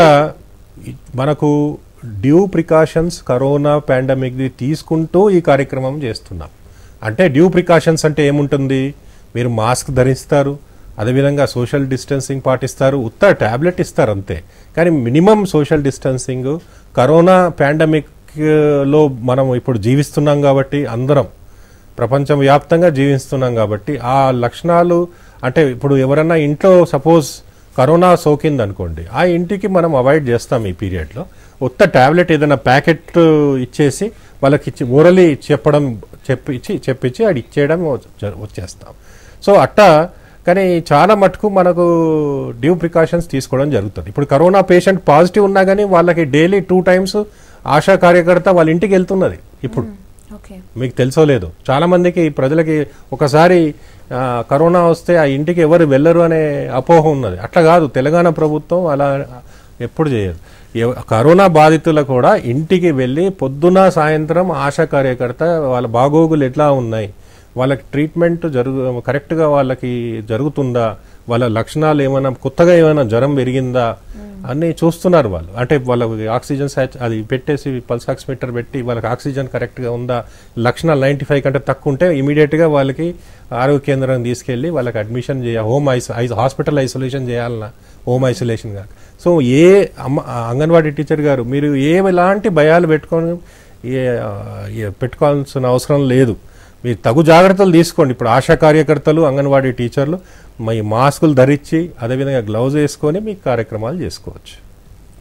ఈ- మనకు డ్యూ ప్రికాషన్స్ కరోనా పాండమిక్ది తీసుకుంటూ ఈ కార్యక్రమం చేస్తున్నాం అంటే డ్యూ ప్రికాషన్స్ అంటే ఏముంటుంది మీరు మాస్క్ ధరిస్తారు అదేవిధంగా సోషల్ డిస్టెన్సింగ్ పాటిస్తారు ఉత్త టాబ్లెట్ ఇస్తారు అంతే కానీ minimum social distancing corona pandemic లో మనం ఇప్పుడు జీవిస్తున్నాం కాబట్టి అందరం ప్రపంచం వ్యాప్తంగా జీవిస్తున్నాం కాబట్టి ఆ లక్షణాలు అంటే ఇప్పుడు ఎవరన్నా ఇంట్లో సపోజ్ కరోనా సోకింది అనుకోండి ఆ ఇంటికి మనం అవాయిడ్ చేస్తాం ఈ పీరియడ్లో ఉత్త టాబ్లెట్ ఏదైనా ప్యాకెట్ ఇచ్చేసి వాళ్ళకి ఇచ్చి ఓరలీ చెప్పడం చెప్పించి చెప్పించి అది ఇచ్చేయడం జ- వచ్చేస్తాం సో అట్టా కానీ చాలా మటుకు మనకు డ్యూ ప్రికాషన్స్ తీసుకోవడం జరుగుతుంది ఇప్పుడు కరోనా పేషెంట్ పాజిటివ్ ఉన్నా కానీ వాళ్ళకి డైలీ టూ టైమ్స్ ఆశా కార్యకర్త వాళ్ళ ఇంటికి వెళ్తున్నది ఇప్పుడు ఓకే మీకు తెలుసో లేదు చాలా మందికి ప్రజలకి ఒకసారి ఆ, కరోనా వస్తే ఆ ఇంటికి ఎవరు వెళ్ళరు అనే అపోహ ఉన్నది అట్లా కాదు తెలంగాణ ప్రభుత్వం అలా ఎప్పుడు చేయదు ఎవ- కరోనా బాధితులు కూడా ఇంటికి వెళ్ళి పొద్దున సాయంత్రం ఆశా కార్యకర్త వాళ్ళ బాగోగులు ఎట్లా ఉన్నాయి వాళ్ళకి ట్రీట్మెంట్ జరుగు కరెక్ట్గా వాళ్ళకి జరుగుతుందా వాళ్ళ లక్షణాలు ఏమైనా కొత్తగా ఏమైనా జ్వరం పెరిగిందా అన్ని చూస్తున్నారు వాళ్ళు అంటే వాళ్ళకి ఆక్సిజన్ సాచ్- అది పెట్టేసి పల్స్ ఆక్సిమీటర్ పెట్టి వాళ్ళకి ఆక్సిజన్ కరెక్ట్గా ఉందా లక్షణాలు నైంటీ ఫైవ్ కంటే తక్కువ ఉంటే ఇమీడియట్గా వాళ్ళకి ఆరోగ్య కేంద్రం తీసుకెళ్ళి వాళ్ళకి అడ్మిషన్ చేయ హోమ్ ఐస్ ఐ హాస్పిటల్ ఐసోలేషన్ చేయాలన్నా హోమ్ ఐసోలేషన్ కాక సో ఏ అమ్మ అంగన్వాడీ టీచర్ గారు మీరు ఏ ఎలాంటి భయాలు పెట్టుకొని ఏ- ఏ పెట్టుకోవాల్సిన అవసరం లేదు మీరు తగు జాగ్రత్తలు తీసుకోండి ఇప్పుడు ఆశా కార్యకర్తలు అంగన్వాడీ టీచర్లు మీ మాస్కులు ధరించి అదేవిధంగా గ్లౌజ్ వేసుకొని మీ కార్యక్రమాలు చేసుకోవచ్చు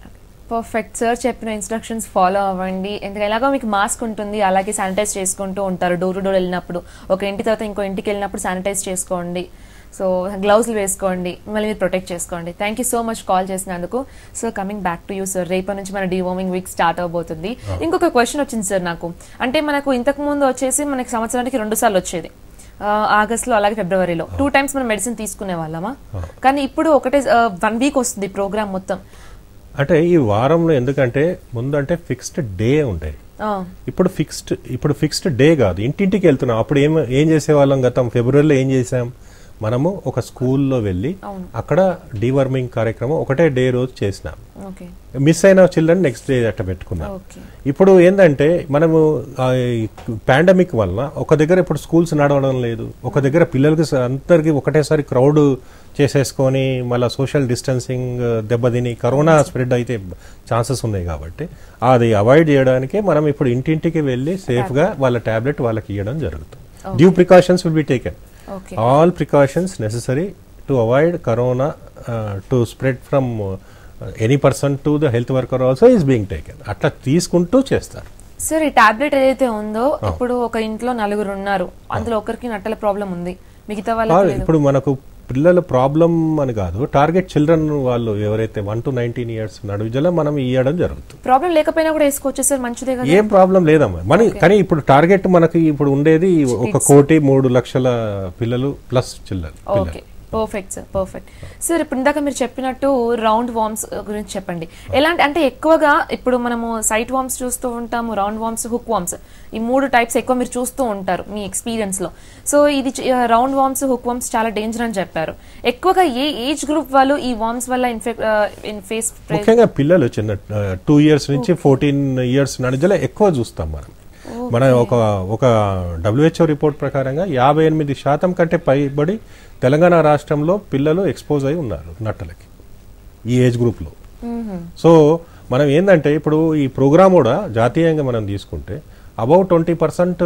పర్ఫెక్ట్ సార్ చెప్పిన ఇన్స్ట్రక్షన్స్ ఫాలో అవ్వండి ఎందుకంటే ఎలాగో మీకు మాస్క్ ఉంటుంది అలాగే శానిటైజ్ చేసుకుంటూ ఉంటారు డోర్ టు డోర్ వెళ్ళినప్పుడు ఒక ఇంటి తర్వాత ఇంకో ఇంటికి వెళ్ళినప్పుడు శానిటైజ్ చేసుకోండి సో గ్లౌజ్లు వేసుకోండి మళ్ళీ మీరు ప్రొటెక్ట్ చేసుకోండి thank you so much call చేసినందుకు so coming back to you sir రేపటి నుంచి మన డివార్మింగ్ వీక్ స్టార్ట్ అవబోతుంది ఇంకొక క్వశ్చన్ వచ్చింది సార్ నాకు అంటే మనకు ఇంతకు ముందు వచ్చేసి మనకి సంవత్సరానికి రెండు సార్లు వచ్చేది ఆ, ఆగస్ట్లో అలాగే ఫిబ్రవరిలో టూ టైమ్స్ మనం మెడిసిన్ తీసుకునే వాళ్ళమా కానీ ఇప్పుడు ఒకటే వన్ వీక్ వస్తుంది ప్రోగ్రామ్ మొత్తం అంటే ఈ వారంలో ఎందుకంటే ముందంటే ఫిక్స్డ్ డే ఉంటాయి ఆ, ఇప్పుడు ఫిక్స్డ్ ఇప్పుడు ఫిక్స్డ్ డే కాదు ఇంటింటికి వెళ్తున్నాం అప్పుడు ఏం ఏం చేసేవాళ్ళం గతం ఫిబ్రవరిలో ఏం చేసాం మనము ఒక స్కూల్లో వెళ్ళి అవును. అక్కడ డీవర్మింగ్ కార్యక్రమం ఒకటే డే రోజు చేసినాం ఓకే మిస్ అయిన చిల్డ్రన్ నెక్స్ట్ డే అట్ట పెట్టుకున్నాం ఓకే ఇప్పుడు ఏంటంటే మనము పాండమిక్ వలన ఒక దగ్గర ఇప్పుడు స్కూల్స్ నడవడం లేదు ఒక దగ్గర పిల్లలకి స- అందరికి ఒకటేసారి క్రౌడ్ చేసేసుకొని మళ్ళీ సోషల్ డిస్టెన్సింగ్ దెబ్బతిని కరోనా స్ప్రెడ్ అయితే ఛాన్సెస్ ఉన్నాయి కాబట్టి అది అవాయిడ్ చేయడానికే మనం ఇప్పుడు ఇంటింటికి వెళ్ళి సేఫ్గా వాళ్ళ టాబ్లెట్ వాళ్ళకి ఇవ్వడం జరుగుతుంది due precautions will be taken okay all precautions necessary to avoid corona to spread from any person to the health worker also is being taken అట్లా తీసుకుంటూ చేస్తారు సార్ ఈ టాబ్లెట్ ఏదైతే ఉందో ఇప్పుడు ఒక ఇంట్లో నలుగురు ఉన్నారు అందులో ఒకరికి నట్టల ప్రాబ్లం ఉంది మిగతా ఆ, వాళ్ళకి లేదు ఇప్పుడు మనకు పిల్లల ప్రాబ్లం అని కాదు టార్గెట్ చిల్డ్రన్ వాళ్ళు ఎవరైతే వన్ టు నైన్టీన్ ఇయర్స్ నడుజల మనం ఇవ్వడం జరుగుతుంది ప్రాబ్లం లేకపోయినా కూడా వేసుకోవచ్చు సార్ మంచిదే కదా ఏం ప్రాబ్లం లేదమ్మా మన కానీ ఇప్పుడు టార్గెట్ మనకి ఇప్పుడు ఉండేది ఒక కోటి మూడు లక్షల పిల్లలు ప్లస్ చిల్లలు okay perfect sir perfect sir ఇప్పుడు ఇందాక మీరు చెప్పినట్టు రౌండ్ వామ్స్ గురించి చెప్పండి ఎలాంటి అంటే ఎక్కువగా ఇప్పుడు మనము సైట్ వామ్స్ చూస్తూ ఉంటాము రౌండ్ వామ్స్ హుక్ వామ్స్ ఈ మూడు టైప్స్ ఎక్కువ మీరు చూస్తూ ఉంటారు మీ ఎక్స్పీరియన్స్ లో సో ఇది రౌండ్ వామ్స్ హుక్ వామ్స్ చాలా డేంజర్ అని చెప్పారు ఎక్కువగా ఏ ఏజ్ గ్రూప్ వాళ్ళు ఈ వామ్స్ వల్ల ఇన్ఫెక్ట్ ఇన్ ఫేస్ ముఖ్యంగా పిల్లలు చిన్న టూ ఇయర్స్ నుంచి ఫోర్టీన్ ఇయర్స్ నడిజల ఎక్కువ చూస్తాం మనం మన ఒక ఒక డబ్ల్యూహెచ్ఓ రిపోర్ట్ ప్రకారంగా యాభై ఎనిమిది శాతం కంటే పైబడి తెలంగాణ రాష్ట్రంలో పిల్లలు ఎక్స్పోజ్ అయి ఉన్నారు నట్టలకి ఈ ఏజ్ గ్రూప్లో సో మనం ఏంటంటే ఇప్పుడు ఈ ప్రోగ్రామ్ కూడా జాతీయంగా మనం తీసుకుంటే అబౌట్ ట్వంటీ పర్సెంట్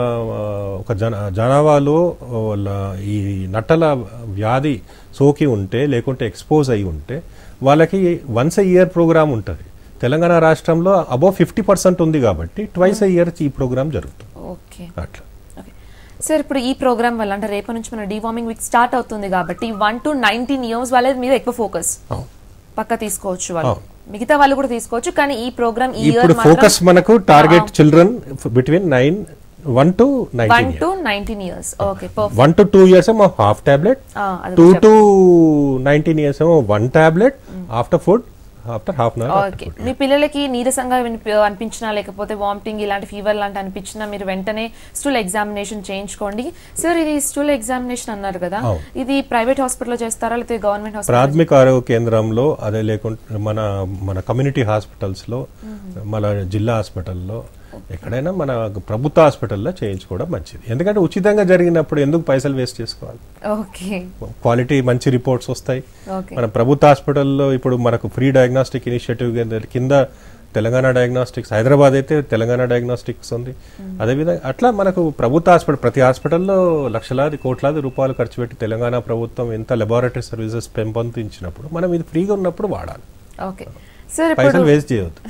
ఒక జన జనాభాలో వాళ్ళ ఈ నట్టల వ్యాధి సోకి ఉంటే లేకుంటే ఎక్స్పోజ్ అయి ఉంటే వాళ్ళకి వన్స్ ఎ ఇయర్ ప్రోగ్రామ్ ఉంటుంది తెలంగాణ రాష్ట్రంలో అబౌవ్ ఫిఫ్టీ పర్సెంట్ ఉంది కాబట్టి ట్వైస్ ఎ ఇయర్ ఈ ప్రోగ్రామ్ జరుగుతుంది ఓకే అట్లా సార్ ఇప్పుడు ఈ ప్రోగ్రామ్ వల్ల అంటే రేపటి నుంచి మన డివార్మింగ్ వీక్ స్టార్ట్ అవుతుంది కాబట్టి వన్ టు నైన్టీన్ ఇయర్స్ వాళ్ళ మీద ఎక్కువ ఫోకస్ అవును. పక్క తీసుకోవచ్చు వాళ్ళు అవును. మిగతా వాళ్ళు కూడా తీసుకోవచ్చు కానీ ఈ ప్రోగ్రామ్ ఈ ఇప్పుడు ఇయర్ ఫోకస్ మనకు target children between nine one to one nineteen to nineteen years okay perfect one to two years ఏమో హాఫ్ టాబ్లెట్ అది టూ కూడా టు నైన్టీన్ ఇయర్స్ ఏమో one tablet after food after half an hour okay మీ పిల్లలకి నీరసంగా వినిపి- అనిపించినా లేకపోతే వామిటింగ్ ఇలాంటి ఫీవర్ లాంటి అనిపించినా మీరు వెంటనే స్టూల్ ఎగ్జామినేషన్ చేయించుకోండి సార్ ఇది స్టూల్ ఎగ్జామినేషన్ అన్నారు కదా అవును. ఇది ప్రైవేట్ హాస్పిటల్లో చేస్తారా లేకపోతే గవర్నమెంట్ హాస్పిటల్ ప్రాథమిక ఆరోగ్య కేంద్రంలో అదే లేకుంటే మన మన కమ్యూనిటీ హాస్పిటల్స్ లో మన జిల్లా హాస్పిటల్లో ఎక్కడైనా మన ప్రభుత్వ హాస్పిటల్లో చేయించుకోవడం మంచిది ఎందుకంటే ఉచితంగా జరిగినప్పుడు ఎందుకు పైసలు వేస్ట్ చేసుకోవాలి ఓకే క్వాలిటీ మంచి రిపోర్ట్స్ వస్తాయి ఓకే మన ప్రభుత్వ హాస్పిటల్లో ఇప్పుడు మనకు ఫ్రీ డయాగ్నాస్టిక్ ఇనిషియేటివ్ కింద- కింద తెలంగాణ డయాగ్నాస్టిక్స్ హైదరాబాద్ అయితే తెలంగాణ డయాగ్నాస్టిక్స్ ఉంది అదేవిధంగా అట్లా మనకు ప్రభుత్వ హాస్పిటల్ ప్రతి హాస్పిటల్లో లక్షలాది కోట్లాది రూపాయలు ఖర్చు పెట్టి తెలంగాణ ప్రభుత్వం ఎంత లెబారెటరీ సర్వీసెస్ పెంపొందించినప్పుడు మనం ఇది ఫ్రీగా ఉన్నప్పుడు వాడాలి ఓకే సార్ పైసలు ఇప్పుడు వేస్ట్ చేయవద్దు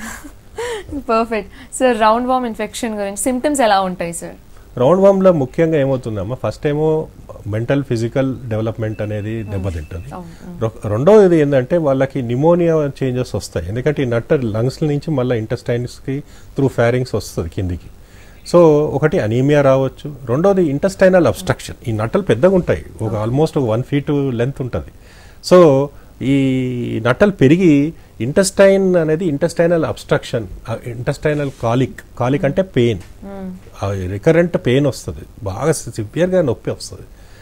పర్ఫెక్ట్ సార్ రౌండ్ వామ్ ఇన్ఫెక్షన్ గురించి సిమ్టమ్స్ ఎలా ఉంటాయి సార్ రౌండ్ వామ్ లో ముఖ్యంగా ఏమవుతుందమ్మా ఫస్ట్ ఏమో మెంటల్ ఫిజికల్ డెవలప్మెంట్ అనేది దెబ్బతింటుంది రొ- రెండోది ఏంటంటే వాళ్ళకి నిమోనియా చేంజెస్ వస్తాయి ఎందుకంటే ఈ నట్ట లంగ్స్ నుంచి మళ్ళీ ఇంటెస్టైన్స్ కి త్రూ ఫ్యారింగ్స్ వస్తుంది కిందికి సో ఒకటి అనీమియా రావచ్చు రెండోది ఇంటెస్టైనల్ అబ్స్ట్రక్షన్ ఈ నట్టలు పెద్దగా ఉంటాయి ఒక ఆల్మోస్ట్ ఒక వన్ ఫీట్ లెంత్ ఉంటుంది సో ఈ నట్టలు పెరిగి ఇంటెస్టైన్ అనేది intestinal obstruction intestinal colic colic అంటే పెయిన్ రికరెంట్ పెయిన్ వస్తుంది బాగా సివియర్గా నొప్పి వస్తుంది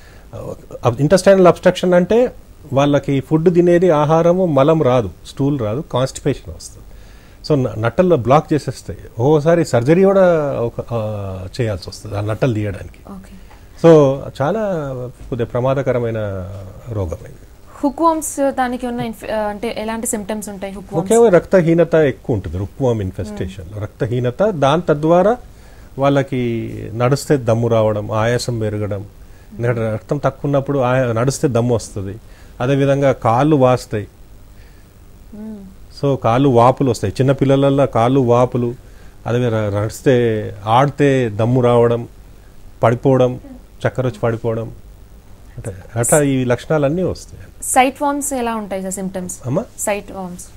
ఇంటెస్టైనల్ అబ్స్ట్రక్షన్ అంటే వాళ్ళకి ఫుడ్ తినేది ఆహారము మలం రాదు స్టూల్ రాదు కాన్స్టిపేషన్ వస్తుంది సో న- నట్టల్లో బ్లాక్ చేసేస్తాయి ఒక్కోసారి సర్జరీ కూడా ఒక ఆ, చేయాల్సి వస్తుంది ఆ నట్టలు తీయడానికి ఓకే సో చాలా కొద్దిగా ప్రమాదకరమైన రోగం ఇది హుక్ వామ్స్ దానికి ఉన్న inf- ఆ, అంటే ఎలాంటి సిమ్టమ్స్ ఉంటాయి హుక్ వామ్స్ ముఖ్యంగా రక్తహీనత ఎక్కువ ఉంటుంది రుక్వామ్ ఇన్ఫెస్టేషన్ రక్తహీనత దాని తద్వారా వాళ్ళకి నడిస్తే దమ్ము రావడం ఆయాసం పెరగడం ఎందుకంటే రక్తం తక్కువ ఉన్నప్పుడు ఆయా నడిస్తే దమ్ము వస్తుంది అదేవిధంగా కాళ్ళు వాస్తాయి సో కాళ్ళు వాపులు వస్తాయి చిన్న పిల్లలల్లో కాళ్ళు వాపులు అదే ర- నడిస్తే ఆడితే దమ్ము రావడం పడిపోవడం చక్కెర వచ్చి పడిపోవడం అంటే అట్లా ఈ లక్షణాలన్నీ వస్తాయి సైట్ వామ్స్ ఎలా ఉంటాయి సార్ సిమ్టమ్స్ అమ్మా site worms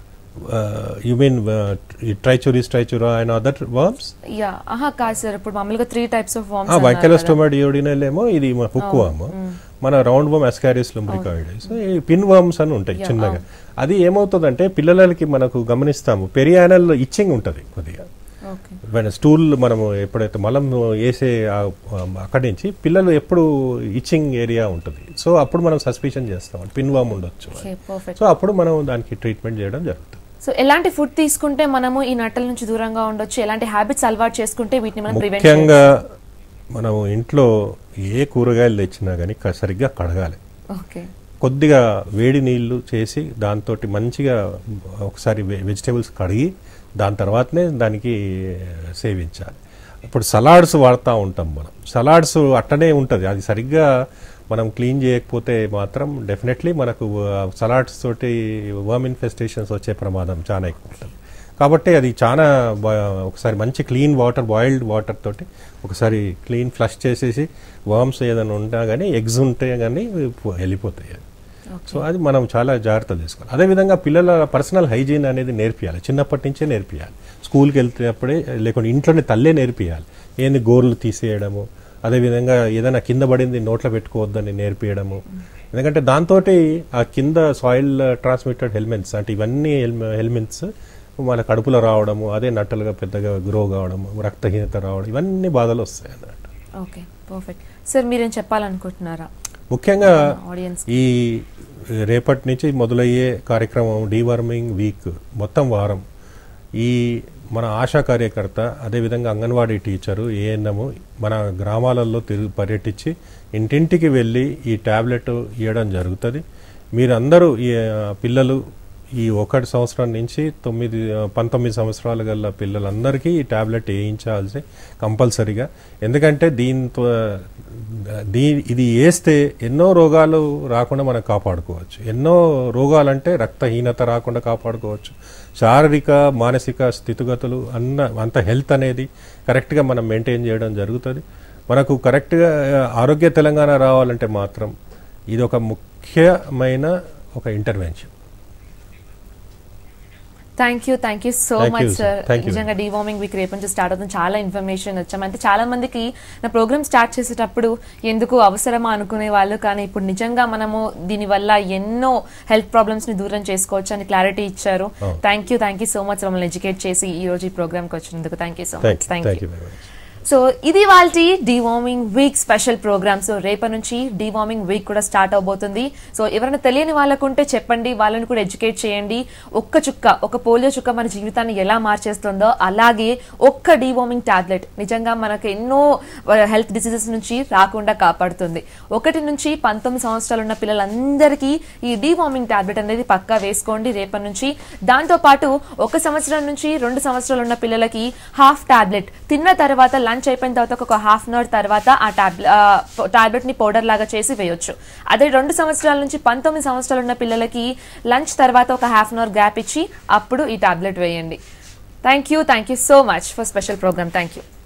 you mean trichuris trichiura and other worms yeah ఆహా కాదు సార్ ఇప్పుడు మామూలుగా త్రీ టైప్స్ ఆఫ్ వామ్స్ వైకలస్టోమా డియోడినల్ ఏమో ఇది హుక్ వామ్ మన రౌండ్ వర్మ్ అస్కారిస్ లుంబ్రికాయిడస్ ఈ పిన్ వర్మ్స్ అని ఉంటాయి Yeah, చిన్నగా అది ఏమవుతుందంటే పిల్లలకి మనకు గమనిస్తాము పెరియానల్ ఇచ్చింగ్ ఉంటుంది కొద్దిగా ఓకే స్టూల్ మనము ఎప్పుడైతే మలం వేసే ఆ- అక్కడి నుంచి పిల్లలు ఎప్పుడు ఇచ్చింగ్ ఏరియా ఉంటుంది సో అప్పుడు మనం సస్పిషన్ చేస్తాం పిన్ వామ్ ఉండొచ్చు ఓకే పర్ఫెక్ట్ సో అప్పుడు మనం దానికి ట్రీట్మెంట్ చేయడం జరుగుతుంది సో ఎలాంటి ఫుడ్ తీసుకుంటే మనము ఈ నట్టల నుంచి దూరంగా ఉండొచ్చు ఎలాంటి హ్యాబిట్స్ అలవాటు చేసుకుంటే వీటిని మనం ప్రివెంట్ ముఖ్యంగా మనం ఇంట్లో ఏ కూరగాయలు తెచ్చినా కానీ సరిగ్గా కడగాలి ఓకే కొద్దిగా వేడి నీళ్లు చేసి దాంతో మంచిగా ఒకసారి వెజిటేబుల్స్ కడిగి దాని తర్వాతనే దానికి సేవించాలి ఇప్పుడు సలాడ్స్ వాడుతూ ఉంటాం మనం సలాడ్స్ అట్టనే ఉంటుంది అది సరిగ్గా మనం క్లీన్ చేయకపోతే మాత్రం డెఫినెట్లీ మనకు సలాడ్స్ తోటి వర్మ్ ఇన్ఫెస్టేషన్స్ వచ్చే ప్రమాదం చాలా ఎక్కువ ఉంటుంది కాబట్టి అది చాలా బా- ఒకసారి మంచి క్లీన్ వాటర్ బాయిల్డ్ వాటర్ తోటి ఒకసారి క్లీన్ ఫ్లష్ చేసేసి వర్మ్స్ ఏదైనా ఉన్నా కానీ ఎగ్స్ ఉంటే కానీ వెళ్ళిపోతాయి అవి. సో అది మనం చాలా జాగ్రత్తలు తీసుకోవాలి అదేవిధంగా పిల్లల పర్సనల్ హైజీన్ అనేది నేర్పియాలి చిన్నప్పటి నుంచే నేర్పియాలి స్కూల్కి వెళ్తేప్పుడే లేకుంటే ఇంట్లోనే తల్లే నేర్పియాలి ఏంది గోర్లు తీసేయడము అదేవిధంగా ఏదైనా కింద పడింది నోట్లో పెట్టుకోవద్దని నేర్పియడము ఎందుకంటే దాంతో ఆ కింద సాయిల్ ట్రాన్స్మిటెడ్ హెల్మెట్స్ అంటే ఇవన్నీ హెల్మెట్స్ మన కడుపులో రావడము అదే నట్టలుగా పెద్దగా గ్రో కావడము రక్తహీనత రావడం ఇవన్నీ బాధలు వస్తాయి అన్నట్టు ఓకే పర్ఫెక్ట్ సార్ మీరేం చెప్పాలనుకుంటున్నారా ముఖ్యంగా ఆడియన్స్ ఈ రేపటి నుంచి మొదలయ్యే కార్యక్రమం డీవర్మింగ్ వీక్ మొత్తం వారం ఈ మన ఆశా కార్యకర్త అదేవిధంగా అంగన్వాడీ టీచరు ఏఎన్ఎం మన గ్రామాలలో తిరుగు పర్యటించి ఇంటింటికి వెళ్ళి ఈ ట్యాబ్లెట్ ఇవ్వడం జరుగుతుంది మీరందరూ ఈ ఆ, పిల్లలు ఈ ఒకటి సంవత్సరం నుంచి తొమ్మిది ఆ, పంతొమ్మిది సంవత్సరాల గల పిల్లలందరికీ ఈ ట్యాబ్లెట్ వేయించాల్సి కంపల్సరీగా ఎందుకంటే దీంతో దీ ఇది వేస్తే ఎన్నో రోగాలు రాకుండా మనం కాపాడుకోవచ్చు ఎన్నో రోగాలంటే రక్తహీనత రాకుండా కాపాడుకోవచ్చు శారీరక మానసిక స్థితిగతులు అన్న అంత హెల్త్ అనేది కరెక్ట్గా మనం మెయింటైన్ చేయడం జరుగుతుంది మనకు కరెక్ట్గా ఆరోగ్య తెలంగాణ రావాలంటే మాత్రం ఇది ఒక ముఖ్యమైన ఒక intervention thank you thank you so Thank much you, sir. Sir Thank you. నిజంగా డివార్మింగ్ వీక్ రేపు నుంచి స్టార్ట్ అవుతుంది చాలా ఇన్ఫర్మేషన్ వచ్చాం అంటే చాలా మందికి నా ప్రోగ్రామ్ స్టార్ట్ చేసేటప్పుడు ఎందుకు అవసరమా అనుకునే వాళ్ళు కానీ ఇప్పుడు నిజంగా మనము దీనివల్ల ఎన్నో హెల్త్ ప్రాబ్లమ్స్ ని దూరం చేసుకోవచ్చు అని క్లారిటీ ఇచ్చారు Oh. Thank you thank you so much మమ్మల్ని ఎడ్యుకేట్ చేసి ఈ రోజు ఈ ప్రోగ్రామ్కి వచ్చినందుకు thank you so thank much you thank thank you you very much so ఇది వాళ్ళ deworming week special program so రేపటి నుంచి డివార్మింగ్ వీక్ కూడా స్టార్ట్ అవబోతుంది సో ఎవరైనా తెలియని వాళ్ళకుంటే చెప్పండి వాళ్ళని కూడా ఎడ్యుకేట్ చేయండి ఒక్క చుక్క ఒక పోలియో చుక్క మన జీవితాన్ని ఎలా మార్చేస్తుందో అలాగే ఒక్క డివార్మింగ్ టాబ్లెట్ నిజంగా మనకు ఎన్నో హెల్త్ డిసీజెస్ నుంచి రాకుండా కాపాడుతుంది ఒకటి నుంచి పంతొమ్మిది సంవత్సరాలు ఉన్న పిల్లలందరికీ ఈ డివార్మింగ్ టాబ్లెట్ అనేది పక్కా వేసుకోండి రేపటి నుంచి దాంతో పాటు ఒక సంవత్సరం నుంచి రెండు సంవత్సరాలు ఉన్న పిల్లలకి హాఫ్ టాబ్లెట్ తిన్న తర్వాత లంచ్ అయిపోయిన తర్వాత ఒక హాఫ్ అన్ అవర్ తర్వాత ఆ టాబ్లెట్ టాబ్లెట్ ని పౌడర్ లాగా చేసి వేయొచ్చు అదే రెండు సంవత్సరాల నుంచి పంతొమ్మిది సంవత్సరాలు ఉన్న పిల్లలకి లంచ్ తర్వాత ఒక హాఫ్ అన్ అవర్ గ్యాప్ ఇచ్చి అప్పుడు ఈ టాబ్లెట్ వేయండి thank you thank you so much for special program thank you